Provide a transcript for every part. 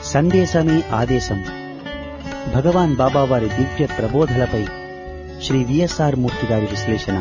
సందేశమే ఆదేశం భగవాన్ బాబా వారి దివ్య ప్రబోధలపై శ్రీ విఎస్ఆర్ మూర్తి గారి విశ్లేషణ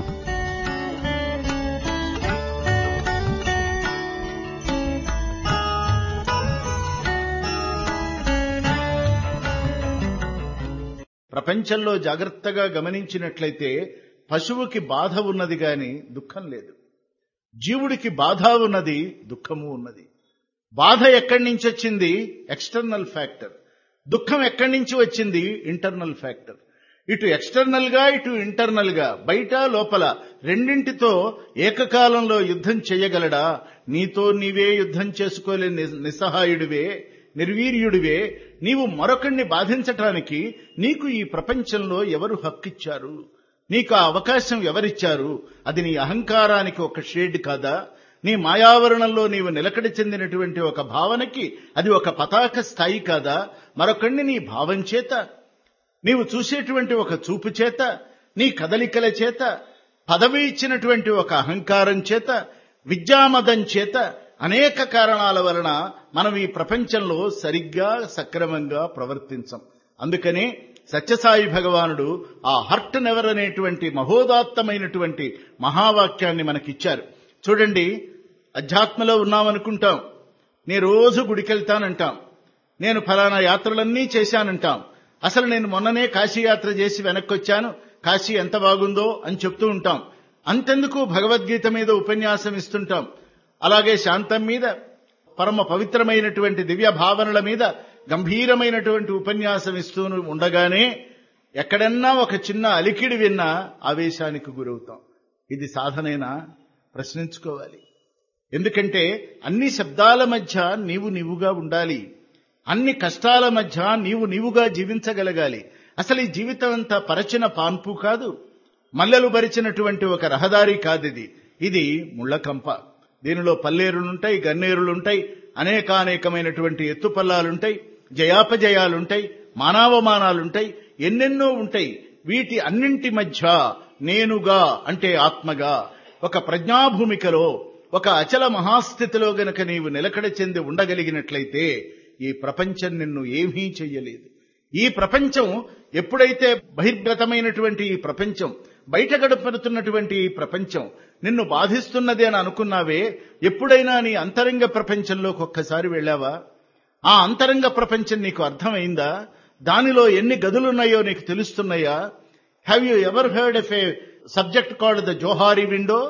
ప్రపంచంలో జాగ్రత్తగా గమనించినట్లయితే పశువుకి బాధ ఉన్నది గాని దుఃఖం లేదు జీవుడికి బాధ ఉన్నది దుఃఖము ఉన్నది బాధ ఎక్కడి నుంచి వచ్చింది ఎక్స్టర్నల్ ఫ్యాక్టర్ దుఃఖం ఎక్కడి నుంచి వచ్చింది ఇంటర్నల్ ఫ్యాక్టర్ ఇటు ఎక్స్టర్నల్ గా ఇటు ఇంటర్నల్ గా బయట లోపల రెండింటితో ఏకకాలంలో యుద్ధం చేయగలడా నీతో నీవే యుద్ధం చేసుకోలేని నిస్- నిస్సహాయుడివే నిర్వీర్యుడివే నీవు మరొకడిని బాధించటానికి నీకు ఈ ప్రపంచంలో ఎవరు హక్కిచ్చారు నీకు ఆ అవకాశం ఎవరిచ్చారు అది నీ అహంకారానికి ఒక షేడ్ కాదా నీ మాయావరణంలో నీవు నిలకడ చెందినటువంటి ఒక భావనకి అది ఒక పతాక స్థాయి కాదా మరొకడిని నీ భావం చేత నీవు చూసేటువంటి ఒక చూపు చేత నీ కదలికల చేత పదవి ఇచ్చినటువంటి ఒక అహంకారం చేత విద్యామదం చేత అనేక కారణాల వలన మనం ఈ ప్రపంచంలో సరిగ్గా సక్రమంగా ప్రవర్తించం అందుకనే సత్యసాయి భగవానుడు ఆ హర్ట్ నెవర్ అనేటువంటి మహోదాత్తమైనటువంటి మహావాక్యాన్ని మనకిచ్చారు చూడండి అధ్యాత్మలో ఉన్నామనుకుంటాం నేను రోజు గుడికెళ్తానంటాం నేను ఫలానా యాత్రలన్నీ చేశానంటాం అసలు నేను మొన్ననే కాశీ యాత్ర చేసి వెనక్కి వచ్చాను కాశీ ఎంత బాగుందో అని చెప్తూ ఉంటాం అంతెందుకు భగవద్గీత మీద ఉపన్యాసం ఇస్తుంటాం అలాగే శాంతం మీద పరమ పవిత్రమైనటువంటి దివ్య భావనల మీద గంభీరమైనటువంటి ఉపన్యాసం ఇస్తూ ఉండగానే ఎక్కడన్నా ఒక చిన్న అలికిడి విన్నా ఆవేశానికి గురవుతాం ఇది సాధనేనా ప్రశ్నించుకోవాలి ఎందుకంటే అన్ని శబ్దాల మధ్య నీవు నీవుగా ఉండాలి అన్ని కష్టాల మధ్య నీవు నీవుగా జీవించగలగాలి అసలు ఈ జీవితం అంతా పరచిన పాన్పు కాదు మల్లెలు పరిచినటువంటి ఒక రహదారి కాదు ఇది ఇది ముళ్ళకంప దీనిలో పల్లేరులుంటాయి గన్నేరులుంటాయి అనేకానేకమైనటువంటి ఎత్తుపల్లాలుంటాయి జయాపజయాలుంటాయి మానవమానాలుంటాయి ఎన్నెన్నో ఉంటాయి వీటి అన్నింటి మధ్య నేనుగా అంటే ఆత్మగా ఒక ప్రజ్ఞాభూమికలో ఒక అచల మహాస్థితిలో గనక నీవు నిలకడ చెంది ఉండగలిగినట్లయితే ఈ ప్రపంచం నిన్ను ఏమీ చెయ్యలేదు ఈ ప్రపంచం ఎప్పుడైతే బహిర్గతమైనటువంటి ఈ ప్రపంచం బయట గడపడుతున్నటువంటి ఈ ప్రపంచం నిన్ను బాధిస్తున్నది అని అనుకున్నావే ఎప్పుడైనా నీ అంతరంగ ప్రపంచంలోకి ఒక్కసారి వెళ్ళావా ఆ అంతరంగ ప్రపంచం నీకు అర్థమైందా దానిలో ఎన్ని గదులున్నాయో నీకు తెలుస్తున్నాయా have you ever heard of a subject called the Johari window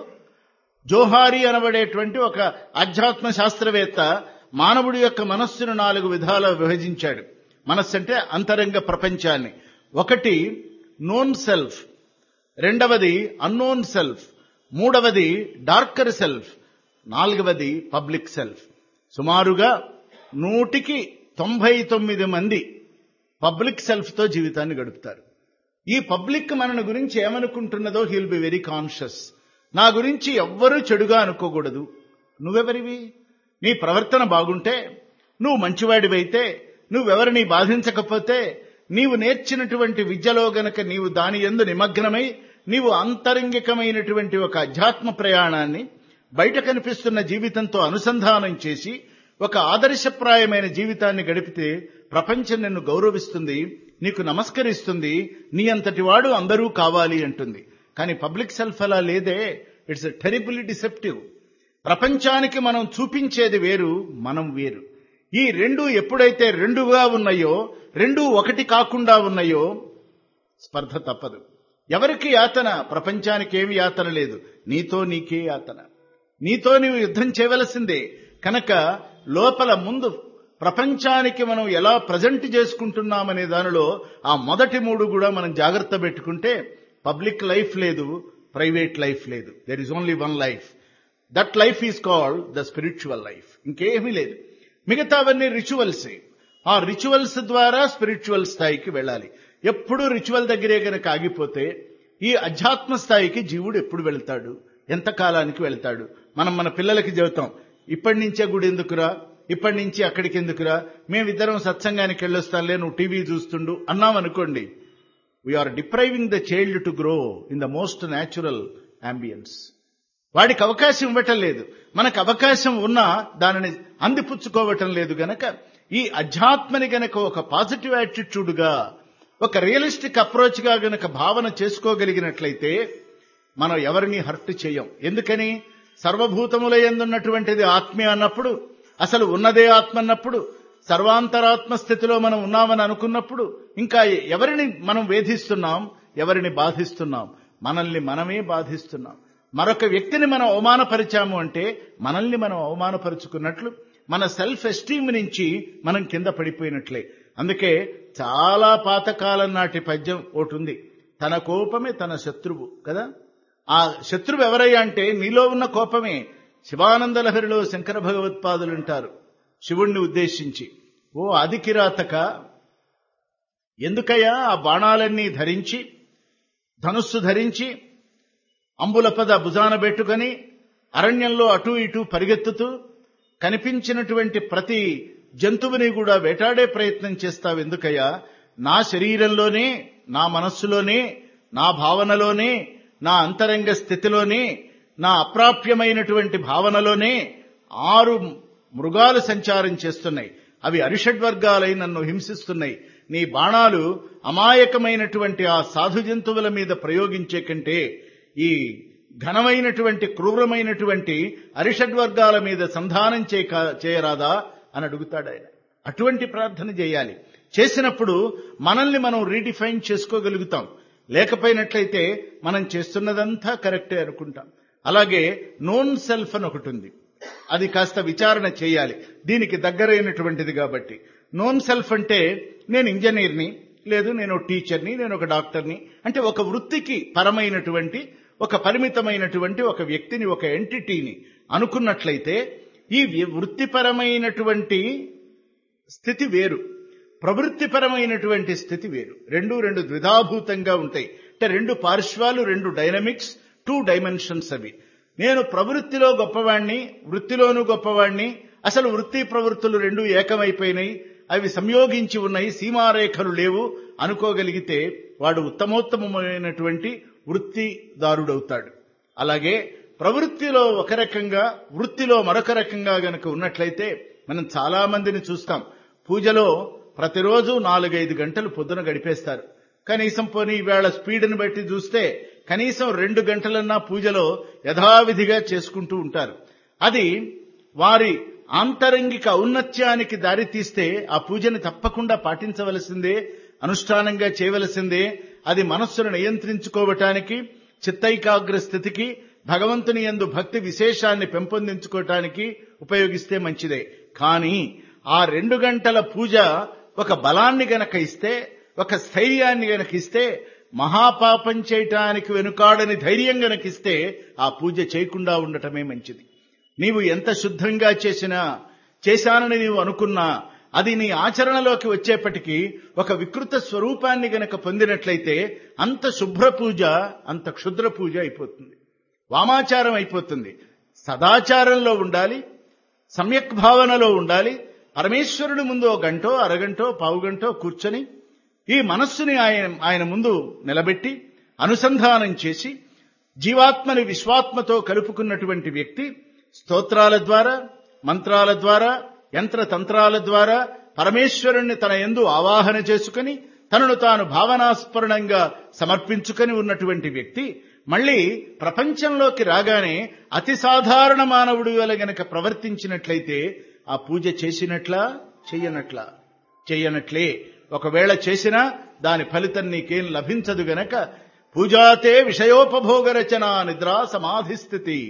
Johari అనబడేటువంటి ఒక ఆధ్యాత్మ శాస్త్రవేత్త మానవుడి యొక్క మనస్సును నాలుగు విధాల విభజించాడు మనస్సు అంటే అంతరంగ ప్రపంచాన్ని ఒకటి నోన్ సెల్ఫ్ రెండవది అన్నోన్ సెల్ఫ్ మూడవది డార్కర్ సెల్ఫ్ నాలుగవది పబ్లిక్ సెల్ఫ్ సుమారుగా నూటికి తొంభై తొమ్మిది మంది పబ్లిక్ సెల్ఫ్తో జీవితాన్ని గడుపుతారు ఈ పబ్లిక్ మనని గురించి ఏమనుకుంటున్నదో హీల్ బి వెరీ కాన్షియస్ నా గురించి ఎవ్వరూ చెడుగా అనుకోకూడదు నువ్వెవరివి నీ ప్రవర్తన బాగుంటే నువ్వు మంచివాడివైతే నువ్వెవరిని బాధించకపోతే నీవు నేర్చినటువంటి విద్యలో గనక నీవు దాని ఎందు నిమగ్నమై నీవు అంతరంగికమైనటువంటి ఒక అధ్యాత్మ ప్రయాణాన్ని బయట కనిపిస్తున్న జీవితంతో అనుసంధానం చేసి ఒక ఆదర్శప్రాయమైన జీవితాన్ని గడిపితే ప్రపంచం నిన్ను గౌరవిస్తుంది నీకు నమస్కరిస్తుంది నీ అంతటి వాడు అందరూ కావాలి అంటుంది కానీ పబ్లిక్ సెల్ఫ్ అలా లేదే ఇట్స్ టెరిబుల్లీ డిసెప్టివ్ ప్రపంచానికి మనం చూపించేది వేరు మనం వేరు ఈ రెండు ఎప్పుడైతే రెండుగా ఉన్నాయో రెండు ఒకటి కాకుండా ఉన్నాయో స్పర్ధ తప్పదు ఎవరికి యాతన ప్రపంచానికి ఏమి యాతన లేదు నీతో నీకే యాతన నీతో నీవు యుద్ధం చేయవలసిందే కనుక లోపల ముందు ప్రపంచానికి మనం ఎలా ప్రజెంట్ చేసుకుంటున్నామనే దానిలో ఆ మొదటి మూడు కూడా మనం జాగ్రత్త పెట్టుకుంటే పబ్లిక్ లైఫ్ లేదు ప్రైవేట్ లైఫ్ లేదు there is only one life that life is called the spiritual life ఇంకేమీ లేదు మిగతావన్నీ రిచువల్సే ఆ రిచువల్స్ ద్వారా స్పిరిచువల్ స్థాయికి వెళ్ళాలి ఎప్పుడు రిచువల్ దగ్గరే గనక ఆగిపోతే ఈ అధ్యాత్మ స్థాయికి జీవుడు ఎప్పుడు వెళ్తాడు ఎంత కాలానికి వెళ్తాడు మనం మన పిల్లలకి చెబుతాం ఇప్పటి నుంచే గుడి ఎందుకురా ఇప్పటి నుంచి అక్కడికి ఎందుకురా మేమిద్దరం సత్సంగానికి వెళ్ళొస్తాంలే నువ్వు టీవీ చూస్తుండు అన్నాం అనుకోండి we're depriving the child to grow in the most natural ambience వాడికి అవకాశం ఇవ్వటం లేదు మనకు అవకాశం ఉన్నా దానిని అందిపుచ్చుకోవటం లేదు గనక ఈ అధ్యాత్మని గనక ఒక పాజిటివ్ యాటిట్యూడ్గా ఒక రియలిస్టిక్ అప్రోచ్గా గనక భావన చేసుకోగలిగినట్లయితే మనం ఎవరిని హర్ట్ చేయం ఎందుకని సర్వభూతముల ఎందున్నటువంటిది ఆత్మ అన్నప్పుడు అసలు ఉన్నదే ఆత్మ అన్నప్పుడు సర్వాంతరాత్మ స్థితిలో మనం ఉన్నామని అనుకున్నప్పుడు ఇంకా ఎవరిని మనం వేధిస్తున్నాం ఎవరిని బాధిస్తున్నాం మనల్ని మనమే బాధిస్తున్నాం మరొక వ్యక్తిని మనం అవమానపరిచాము అంటే మనల్ని మనం అవమానపరుచుకున్నట్లు మన సెల్ఫ్ ఎస్టీమ్ నుంచి మనం కింద పడిపోయినట్లే అందుకే చాలా పాతకాలం నాటి పద్యం ఒకటి ఉంది తన కోపమే తన శత్రువు కదా ఆ శత్రువు ఎవరయ్యా అంటే నీలో ఉన్న కోపమే శివానంద లహరిలో శంకర భగవత్పాదులు అంటారు శివుణ్ణి ఉద్దేశించి ఓ ఆదికిరాతక ఎందుకయ్యా ఆ బాణాలన్నీ ధరించి ధనుస్సు ధరించి అంబులపద భుజాన పెట్టుకొని అరణ్యంలో అటూ ఇటూ పరిగెత్తుతూ కనిపించినటువంటి ప్రతి జంతువుని కూడా వేటాడే ప్రయత్నం చేస్తావు ఎందుకయ్యా నా శరీరంలోనే నా మనస్సులోనే నా భావనలోనే నా అంతరంగ స్థితిలోనే నా అప్రాప్యమైనటువంటి భావనలోనే ఆరు మృగాలు సంచారం చేస్తున్నాయి అవి అరిషడ్వర్గాలై నన్ను హింసిస్తున్నాయి నీ బాణాలు అమాయకమైనటువంటి ఆ సాధు జంతువుల మీద ప్రయోగించే కంటే ఈ ఘనమైనటువంటి క్రూరమైనటువంటి అరిషడ్వర్గాల మీద సంధానం చేయరాదా అని అడుగుతాడు ఆయన అటువంటి ప్రార్థన చేయాలి చేసినప్పుడు మనల్ని మనం రీడిఫైన్ చేసుకోగలుగుతాం లేకపోయినట్లయితే మనం చేస్తున్నదంతా కరెక్టే అనుకుంటాం అలాగే నోన్ సెల్ఫ్ అని ఒకటి ఉంది అది కాస్త విచారణ చేయాలి దీనికి దగ్గరైనటువంటిది కాబట్టి నోన్ సెల్ఫ్ అంటే నేను ఇంజనీర్ని లేదు నేను టీచర్ని నేను ఒక డాక్టర్ని అంటే ఒక వృత్తికి పరమైనటువంటి ఒక పరిమితమైనటువంటి ఒక వ్యక్తిని ఒక ఎంటిటీని అనుకున్నట్లయితే ఈ వృత్తిపరమైనటువంటి స్థితి వేరు ప్రవృత్తిపరమైనటువంటి స్థితి వేరు రెండు రెండు ద్విధాభూతంగా ఉంటాయి అంటే రెండు పార్శ్వాలు రెండు డైనమిక్స్ టూ డైమెన్షన్స్ అవి నేను ప్రవృత్తిలో గొప్పవాణ్ణి వృత్తిలోనూ గొప్పవాణ్ణి అసలు వృత్తి ప్రవృత్తులు రెండు ఏకమైపోయినాయి అవి సంయోగించి ఉన్నాయి సీమారేఖలు లేవు అనుకోగలిగితే వాడు ఉత్తమోత్తమమైనటువంటి వృత్తిదారుడవుతాడు అలాగే ప్రవృత్తిలో ఒక రకంగా వృత్తిలో మరొక రకంగా గనక ఉన్నట్లయితే మనం చాలా మందిని చూస్తాం పూజలో ప్రతిరోజు నాలుగైదు గంటలు పొద్దున గడిపేస్తారు కనీసం పోనీ ఈవేళ స్పీడ్ని బట్టి చూస్తే కనీసం రెండు గంటలన్నా పూజలో యథావిధిగా చేసుకుంటూ ఉంటారు అది వారి ఆంతరంగిక ఔన్నత్యానికి దారి తీస్తే ఆ పూజని తప్పకుండా పాటించవలసిందే అనుష్ఠానంగా చేయవలసిందే అది మనస్సును నియంత్రించుకోవటానికి చిత్తైకాగ్ర స్థితికి భగవంతుని ఎందు భక్తి విశేషాన్ని పెంపొందించుకోవటానికి ఉపయోగిస్తే మంచిదే కానీ ఆ రెండు గంటల పూజ ఒక బలాన్ని గనక ఇస్తే ఒక స్థైర్యాన్ని గనక ఇస్తే మహాపాపం చేయటానికి వెనుకాడని ధైర్యం గనకిస్తే ఆ పూజ చేయకుండా ఉండటమే మంచిది నీవు ఎంత శుద్ధంగా చేసినా చేశానని నీవు అనుకున్నా అది నీ ఆచరణలోకి వచ్చేప్పటికీ ఒక వికృత స్వరూపాన్ని గనక పొందినట్లయితే అంత శుభ్ర పూజ అంత క్షుద్ర పూజ అయిపోతుంది వామాచారం అయిపోతుంది సదాచారంలో ఉండాలి సమ్యక్ భావనలో ఉండాలి పరమేశ్వరుడి ముందు ఒక గంటో అరగంటో పావుగంటో కూర్చొని ఈ మనస్సుని ఆయన ఆయన ముందు నిలబెట్టి అనుసంధానం చేసి జీవాత్మని విశ్వాత్మతో కలుపుకున్నటువంటి వ్యక్తి స్తోత్రాల ద్వారా మంత్రాల ద్వారా యంత్రతంత్రాల ద్వారా పరమేశ్వరుణ్ణి తన ఎందు ఆవాహన చేసుకుని తనను తాను భావనాస్ఫురణంగా సమర్పించుకొని ఉన్నటువంటి వ్యక్తి మళ్ళీ ప్రపంచంలోకి రాగానే అతి సాధారణ మానవుడి వల్ల గనక ప్రవర్తించినట్లయితే ఆ పూజ చేసినట్లా చెయ్యనట్లా చెయ్యనట్లే ఒకవేళ చేసినా దాని ఫలితం నీకేం లభించదు గనక పూజాతే విషయోపభోగ రచన నిద్రా సమాధి స్థితి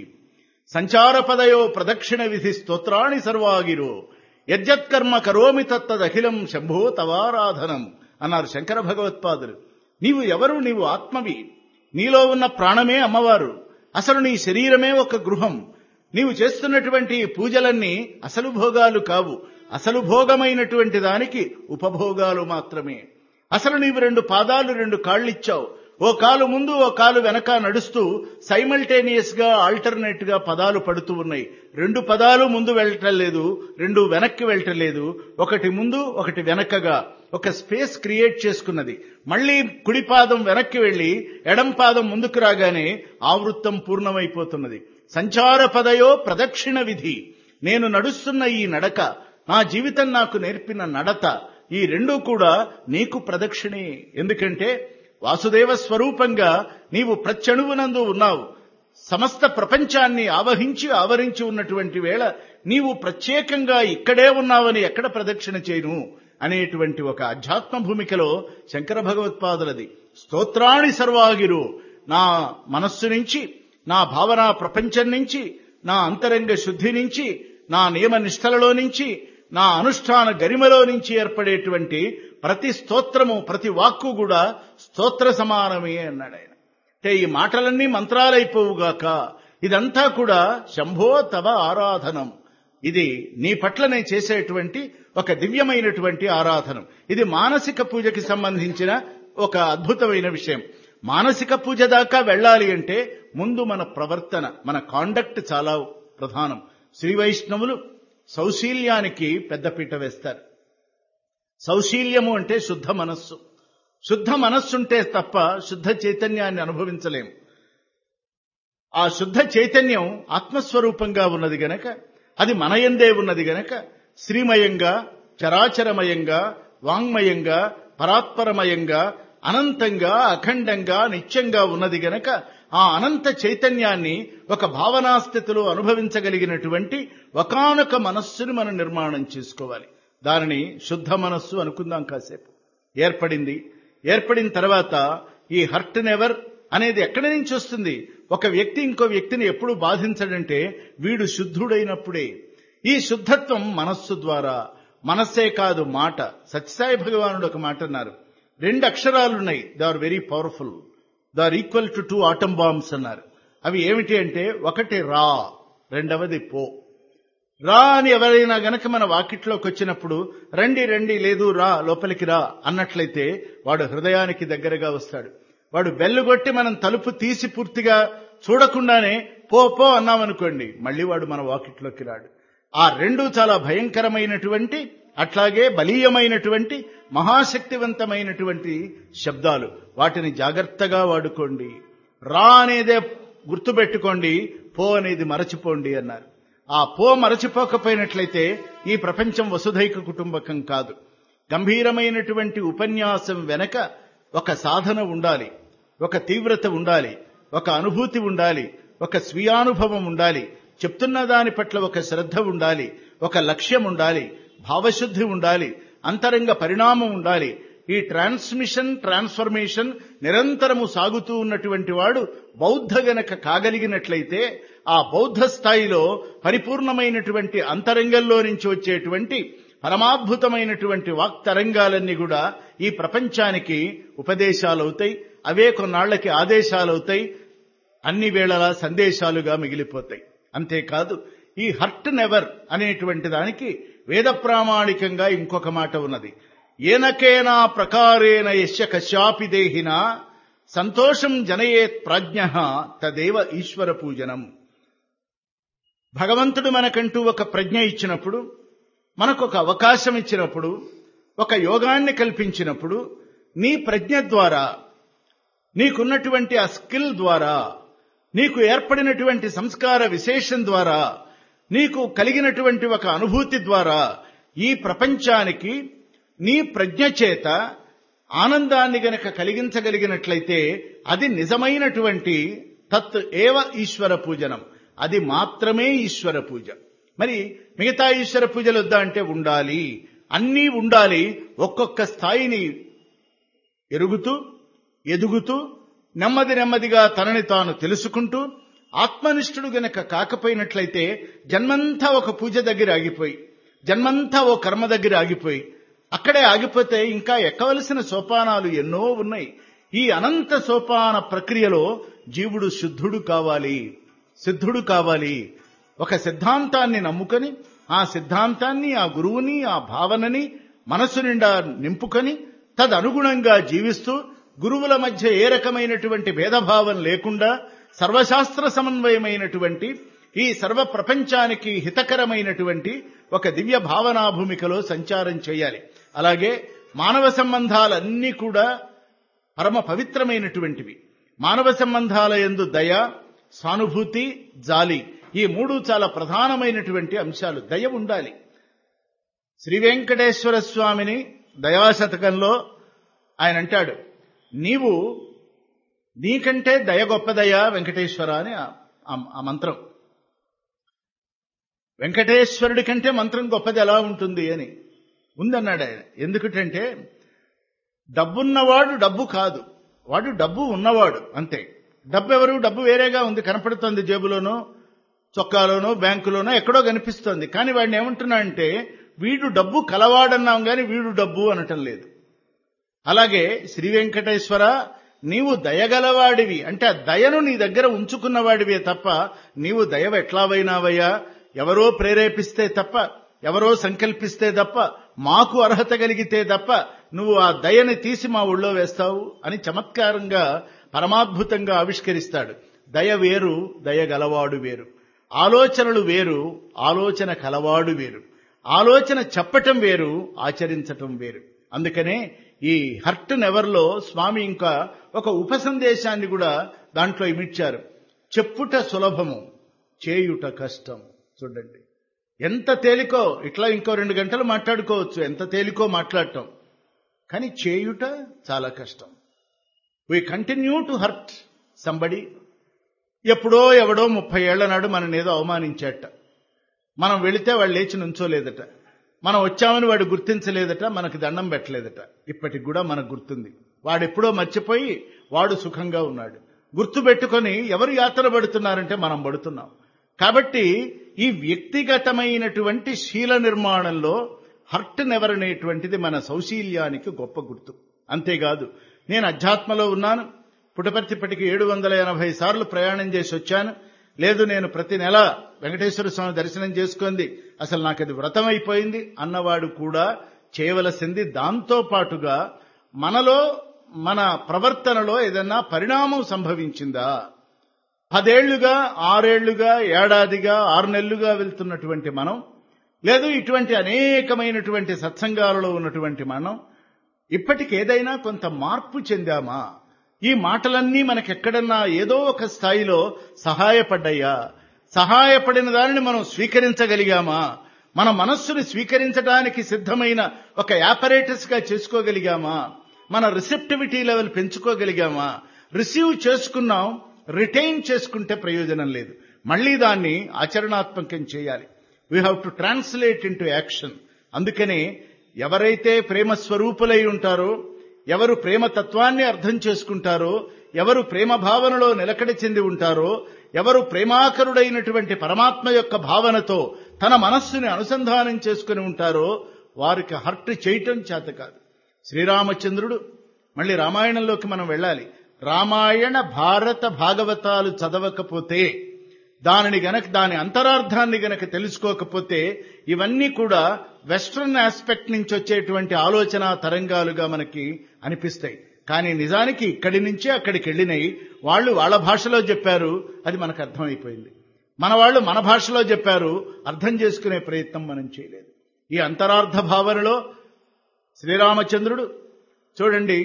సంచారపదయో ప్రదక్షిణ విధి స్తోత్రాణి సర్వాగిరో యజ్జత్కర్మ కరోమి తత్తదఖిలం శంభో తవారాధనం అన్నారు శంకర భగవత్పాదులు నీవు ఎవరు నీవు ఆత్మవి నీలో ఉన్న ప్రాణమే అమ్మవారు అసలు నీ శరీరమే ఒక గృహం నీవు చేస్తున్నటువంటి పూజలన్నీ అసలు భోగాలు కావు అసలు భోగమైనటువంటి దానికి ఉపభోగాలు మాత్రమే అసలు నీవు రెండు పాదాలు రెండు కాళ్ళిచ్చావు ఓ కాలు ముందు ఓ కాలు వెనక నడుస్తూ సైమల్టేనియస్ గా ఆల్టర్నేట్ గా పదాలు పడుతూ ఉన్నాయి రెండు పదాలు ముందు వెళ్ళటం లేదు రెండు వెనక్కి వెళ్ళటం లేదు ఒకటి ముందు ఒకటి వెనకగా ఒక స్పేస్ క్రియేట్ చేసుకున్నది మళ్ళీ కుడి పాదం వెనక్కి వెళ్లి ఎడం పాదం ముందుకు రాగానే ఆవృత్తం పూర్ణమైపోతున్నది సంచార పదయో ప్రదక్షిణ విధి నేను నడుస్తున్న ఈ నడక నా జీవితం నాకు నేర్పిన నడత ఈ రెండూ కూడా నీకు ప్రదక్షిణే ఎందుకంటే వాసుదేవ స్వరూపంగా నీవు ప్రత్యణువునందు ఉన్నావు సమస్త ప్రపంచాన్ని ఆవహించి ఆవరించి ఉన్నటువంటి వేళ నీవు ప్రత్యేకంగా ఇక్కడే ఉన్నావని ఎక్కడ ప్రదక్షిణ చేయను అనేటువంటి ఒక అధ్యాత్మ భూమికలో శంకర భగవత్పాదులది స్తోత్రాణి సర్వాగిరు నా మనస్సు నుంచి నా భావన ప్రపంచం నుంచి నా అంతరంగ శుద్ధి నుంచి నా నియమ నిష్టలలో నుంచి నా అనుష్ఠాన గరిమలో నుంచి ఏర్పడేటువంటి ప్రతి స్తోత్రము ప్రతి వాక్కు కూడా స్తోత్ర సమానమే అన్నాడు ఆయన అంటే ఈ మాటలన్నీ మంత్రాలైపోవుగాక ఇదంతా కూడా శంభో తవ ఆరాధనం ఇది నీ పట్ల నేను చేసేటువంటి ఒక దివ్యమైనటువంటి ఆరాధనం ఇది మానసిక పూజకి సంబంధించిన ఒక అద్భుతమైన విషయం మానసిక పూజ దాకా వెళ్ళాలి అంటే ముందు మన ప్రవర్తన మన కాండక్ట్ చాలా ప్రధానం శ్రీ వైష్ణవులు సౌశీల్యానికి పెద్దపీట వేస్తారు సౌశీల్యము అంటే శుద్ధ మనస్సు శుద్ధ మనస్సుంటే తప్ప శుద్ధ చైతన్యాన్ని అనుభవించలేము ఆ శుద్ధ చైతన్యం ఆత్మస్వరూపంగా ఉన్నది గనక అది మనయందే ఉన్నది గనక శ్రీమయంగా చరాచరమయంగా వాంగ్మయంగా పరాత్పరమయంగా అనంతంగా అఖండంగా నిత్యంగా ఉన్నది గనక ఆ అనంత చైతన్యాన్ని ఒక భావనా స్థితిలో అనుభవించగలిగినటువంటి ఒకానొక మనస్సుని మనం నిర్మాణం చేసుకోవాలి దానిని శుద్ధ మనస్సు అనుకుందాం కాసేపు ఏర్పడింది ఏర్పడిన తర్వాత ఈ హర్ట్ నెవర్ అనేది ఎక్కడి నుంచి వస్తుంది ఒక వ్యక్తి ఇంకో వ్యక్తిని ఎప్పుడు బాధించడంటే వీడు శుద్ధుడైనప్పుడే ఈ శుద్ధత్వం మనస్సు ద్వారా మనస్సే కాదు మాట సత్యసాయి భగవానుడు ఒక మాట అన్నారు రెండు అక్షరాలున్నాయి they are very powerful they are equal to two atom bombs అన్నారు అవి ఏమిటి అంటే ఒకటి రా రెండవది పో రా అని ఎవరైనా గనక మన వాకిట్లోకి వచ్చినప్పుడు రండి రండి లేదు రా లోపలికి రా అన్నట్లయితే వాడు హృదయానికి దగ్గరగా వస్తాడు వాడు బెల్లు కొట్టి మనం తలుపు తీసి పూర్తిగా చూడకుండానే పో పో అన్నామనుకోండి మళ్ళీ వాడు మన వాకిట్లోకి రాడు ఆ రెండు చాలా భయంకరమైనటువంటి అట్లాగే బలీయమైనటువంటి మహాశక్తివంతమైనటువంటి శబ్దాలు వాటిని జాగ్రత్తగా వాడుకోండి రా అనేదే గుర్తుపెట్టుకోండి పో అనేది మరచిపోండి అన్నారు ఆ పో మరచిపోకపోయినట్లయితే ఈ ప్రపంచం వసుధైక కుటుంబకం కాదు గంభీరమైనటువంటి ఉపన్యాసం వెనక ఒక సాధన ఉండాలి ఒక తీవ్రత ఉండాలి ఒక అనుభూతి ఉండాలి ఒక స్వీయానుభవం ఉండాలి చెప్తున్న దాని పట్ల ఒక శ్రద్ధ ఉండాలి ఒక లక్ష్యం ఉండాలి భావశుద్ధి ఉండాలి అంతరంగ పరిణామం ఉండాలి ఈ ట్రాన్స్మిషన్ ట్రాన్స్ఫర్మేషన్ నిరంతరము సాగుతూ ఉన్నటువంటి వాడు బౌద్ధ గనక కాగలిగినట్లయితే ఆ బౌద్ధ స్థాయిలో పరిపూర్ణమైనటువంటి అంతరంగంలో నుంచి వచ్చేటువంటి పరమాద్భుతమైనటువంటి వాక్తరంగాలన్నీ కూడా ఈ ప్రపంచానికి ఉపదేశాలవుతాయి అవే కొన్నాళ్లకి ఆదేశాలవుతాయి అన్ని వేళలా సందేశాలుగా మిగిలిపోతాయి అంతేకాదు ఈ హర్ట్ నెవర్ అనేటువంటి దానికి వేద ప్రామాణికంగా ఇంకొక మాట ఉన్నది ఏనకేనా ప్రకారేణ యశ కశ్యాపి దేహిన సంతోషం జనయేత్ ప్రాజ్ఞ తదేవ ఈశ్వర పూజనం భగవంతుడు మనకంటూ ఒక ప్రజ్ఞ ఇచ్చినప్పుడు మనకు ఒక అవకాశం ఇచ్చినప్పుడు ఒక యోగాన్ని కల్పించినప్పుడు నీ ప్రజ్ఞ ద్వారా నీకున్నటువంటి ఆ స్కిల్ ద్వారా నీకు ఏర్పడినటువంటి సంస్కార విశేషం ద్వారా నీకు కలిగినటువంటి ఒక అనుభూతి ద్వారా ఈ ప్రపంచానికి నీ ప్రజ్ఞ చేత ఆనందాన్ని గనక కలిగించగలిగినట్లయితే అది నిజమైనటువంటి తత్ ఏవ ఈశ్వర పూజనం అది మాత్రమే ఈశ్వర పూజ మరి మిగతా ఈశ్వర పూజలు వద్దా అంటే ఉండాలి అన్నీ ఉండాలి ఒక్కొక్క స్థాయిని ఎరుగుతూ ఎదుగుతూ నెమ్మది నెమ్మదిగా తనని తాను తెలుసుకుంటూ ఆత్మనిష్ఠుడు గనక కాకపోయినట్లయితే జన్మంతా ఒక పూజ దగ్గర ఆగిపోయి జన్మంతా ఓ కర్మ దగ్గర ఆగిపోయి అక్కడే ఆగిపోతే ఇంకా ఎక్కవలసిన సోపానాలు ఎన్నో ఉన్నాయి ఈ అనంత సోపాన ప్రక్రియలో జీవుడు శుద్ధుడు కావాలి సిద్ధుడు కావాలి ఒక సిద్ధాంతాన్ని నమ్ముకొని ఆ సిద్ధాంతాన్ని ఆ గురువుని ఆ భావనని మనసు నిండా నింపుకొని తదనుగుణంగా జీవిస్తూ గురువుల మధ్య ఏ రకమైనటువంటి భేదభావం లేకుండా సర్వశాస్త్ర సమన్వయమైనటువంటి ఈ సర్వ ప్రపంచానికి హితకరమైనటువంటి ఒక దివ్య భావనా భూమికలో సంచారం చేయాలి అలాగే మానవ సంబంధాలన్నీ కూడా పరమ పవిత్రమైనటువంటివి మానవ సంబంధాల ఎందు దయ సానుభూతి జాలి ఈ మూడు చాలా ప్రధానమైనటువంటి అంశాలు దయ ఉండాలి శ్రీ వెంకటేశ్వర స్వామిని దయాశతకంలో ఆయన అంటాడు నీవు నీకంటే దయ గొప్పదయా వెంకటేశ్వర అని ఆ- ఆ- ఆ మంత్రం వెంకటేశ్వరుడి కంటే మంత్రం గొప్పది ఎలా ఉంటుంది అని ఉందన్నాడు ఆయన ఎందుకంటే డబ్బున్నవాడు డబ్బు కాదు వాడు డబ్బు ఉన్నవాడు అంతే డబ్బు ఎవరు డబ్బు వేరేగా ఉంది కనపడుతోంది జేబులోనో చొక్కాలోనో బ్యాంకులోనో ఎక్కడో కనిపిస్తోంది కానీ వాడిని ఏమంటున్నా అంటే వీడు డబ్బు కలవాడన్నాం గాని వీడు డబ్బు అనటం లేదు అలాగే శ్రీ వెంకటేశ్వర నీవు దయగలవాడివి అంటే ఆ దయను నీ దగ్గర ఉంచుకున్నవాడివే తప్ప నీవు దయవ ఎట్లావైనావయ్యా ఎవరో ప్రేరేపిస్తే తప్ప ఎవరో సంకల్పిస్తే తప్ప మాకు అర్హత కలిగితే తప్ప నువ్వు ఆ దయని తీసి మా ఊళ్ళో వేస్తావు అని చమత్కారంగా పరమాద్భుతంగా ఆవిష్కరిస్తాడు దయ వేరు దయ గలవాడు వేరు ఆలోచనలు వేరు ఆలోచన కలవాడు వేరు ఆలోచన చెప్పటం వేరు ఆచరించటం వేరు అందుకనే ఈ హర్ట్ నెవర్లో స్వామి ఇంకా ఒక ఉపసందేశాన్ని కూడా దాంట్లో ఇమిడ్చారు చెప్పుట సులభము చేయుట కష్టం చూడండి ఎంత తేలికో ఇట్లా ఇంకో రెండు గంటలు మాట్లాడుకోవచ్చు ఎంత తేలికో మాట్లాడటం కానీ చేయుట చాలా కష్టం we continue to hurt somebody ఎప్పుడో ఎవడో ముప్పై ఏళ్ల నాడు మనని ఏదో అవమానించాట మనం వెళితే వాడు లేచి నుంచోలేదట మనం వచ్చామని వాడు గుర్తించలేదట మనకు దండం పెట్టలేదట ఇప్పటికి కూడా మనకు గుర్తుంది వాడెప్పుడో మర్చిపోయి వాడు సుఖంగా ఉన్నాడు గుర్తు పెట్టుకొని ఎవరు యాత్ర పడుతున్నారంటే మనం పడుతున్నాం కాబట్టి ఈ వ్యక్తిగతమైనటువంటి శీల నిర్మాణంలో హర్ట్ నెవర్ అనేటువంటిది మన సౌశీల్యానికి గొప్ప గుర్తు అంతేకాదు నేను అధ్యాత్మలో ఉన్నాను పుటపర్తిప్పటికి ఏడు వందల ఎనభై సార్లు ప్రయాణం చేసి వచ్చాను లేదు నేను ప్రతి నెల వెంకటేశ్వర స్వామి దర్శనం చేసుకుంది అసలు నాకు అది వ్రతం అయిపోయింది అన్నవాడు కూడా చేయవలసింది దాంతో పాటుగా మనలో మన ప్రవర్తనలో ఏదన్నా పరిణామం సంభవించిందా పదేళ్లుగా ఆరేళ్లుగా ఏడాదిగా ఆరు నెలలుగా వెళ్తున్నటువంటి మనం లేదు ఇటువంటి అనేకమైనటువంటి సత్సంగాలలో ఉన్నటువంటి మనం ఇప్పటికేదైనా కొంత మార్పు చెందామా ఈ మాటలన్నీ మనకెక్కడన్నా ఏదో ఒక స్థాయిలో సహాయపడ్డాయా సహాయపడిన దానిని మనం స్వీకరించగలిగామా మన మనస్సుని స్వీకరించడానికి సిద్ధమైన ఒక యాపరేటస్ గా చేసుకోగలిగామా మన రిసెప్టివిటీ లెవెల్ పెంచుకోగలిగామా రిసీవ్ చేసుకున్నాం రిటైన్ చేసుకుంటే ప్రయోజనం లేదు మళ్ళీ దాన్ని ఆచరణాత్మకం చేయాలి we have to translate in action అందుకనే ఎవరైతే ప్రేమ స్వరూపులై ఉంటారో ఎవరు ప్రేమ తత్వాన్ని అర్థం చేసుకుంటారో ఎవరు ప్రేమ భావనలో నిలకడ చెంది ఉంటారో ఎవరు ప్రేమాకరుడైనటువంటి పరమాత్మ యొక్క భావనతో తన మనస్సుని అనుసంధానం చేసుకుని ఉంటారో వారికి హర్ట్ చేయటం చేత కాదు శ్రీరామచంద్రుడు మళ్ళీ రామాయణంలోకి మనం వెళ్ళాలి రామాయణ భారత భాగవతాలు చదవకపోతే దానిని గనక దాని అంతరార్థాన్ని గనక తెలుసుకోకపోతే ఇవన్నీ కూడా వెస్ట్రన్ ఆస్పెక్ట్ నుంచి వచ్చేటువంటి ఆలోచన తరంగాలుగా మనకి అనిపిస్తాయి కానీ నిజానికి ఇక్కడి నుంచి అక్కడికి వెళ్ళినాయి వాళ్ళు వాళ్ళ భాషలో చెప్పారు అది మనకు అర్థమైపోయింది మన వాళ్ళు మన భాషలో చెప్పారు అర్థం చేసుకునే ప్రయత్నం మనం చేయలేదు ఈ అంతరార్థ భావనలో శ్రీరామచంద్రుడు చూడండి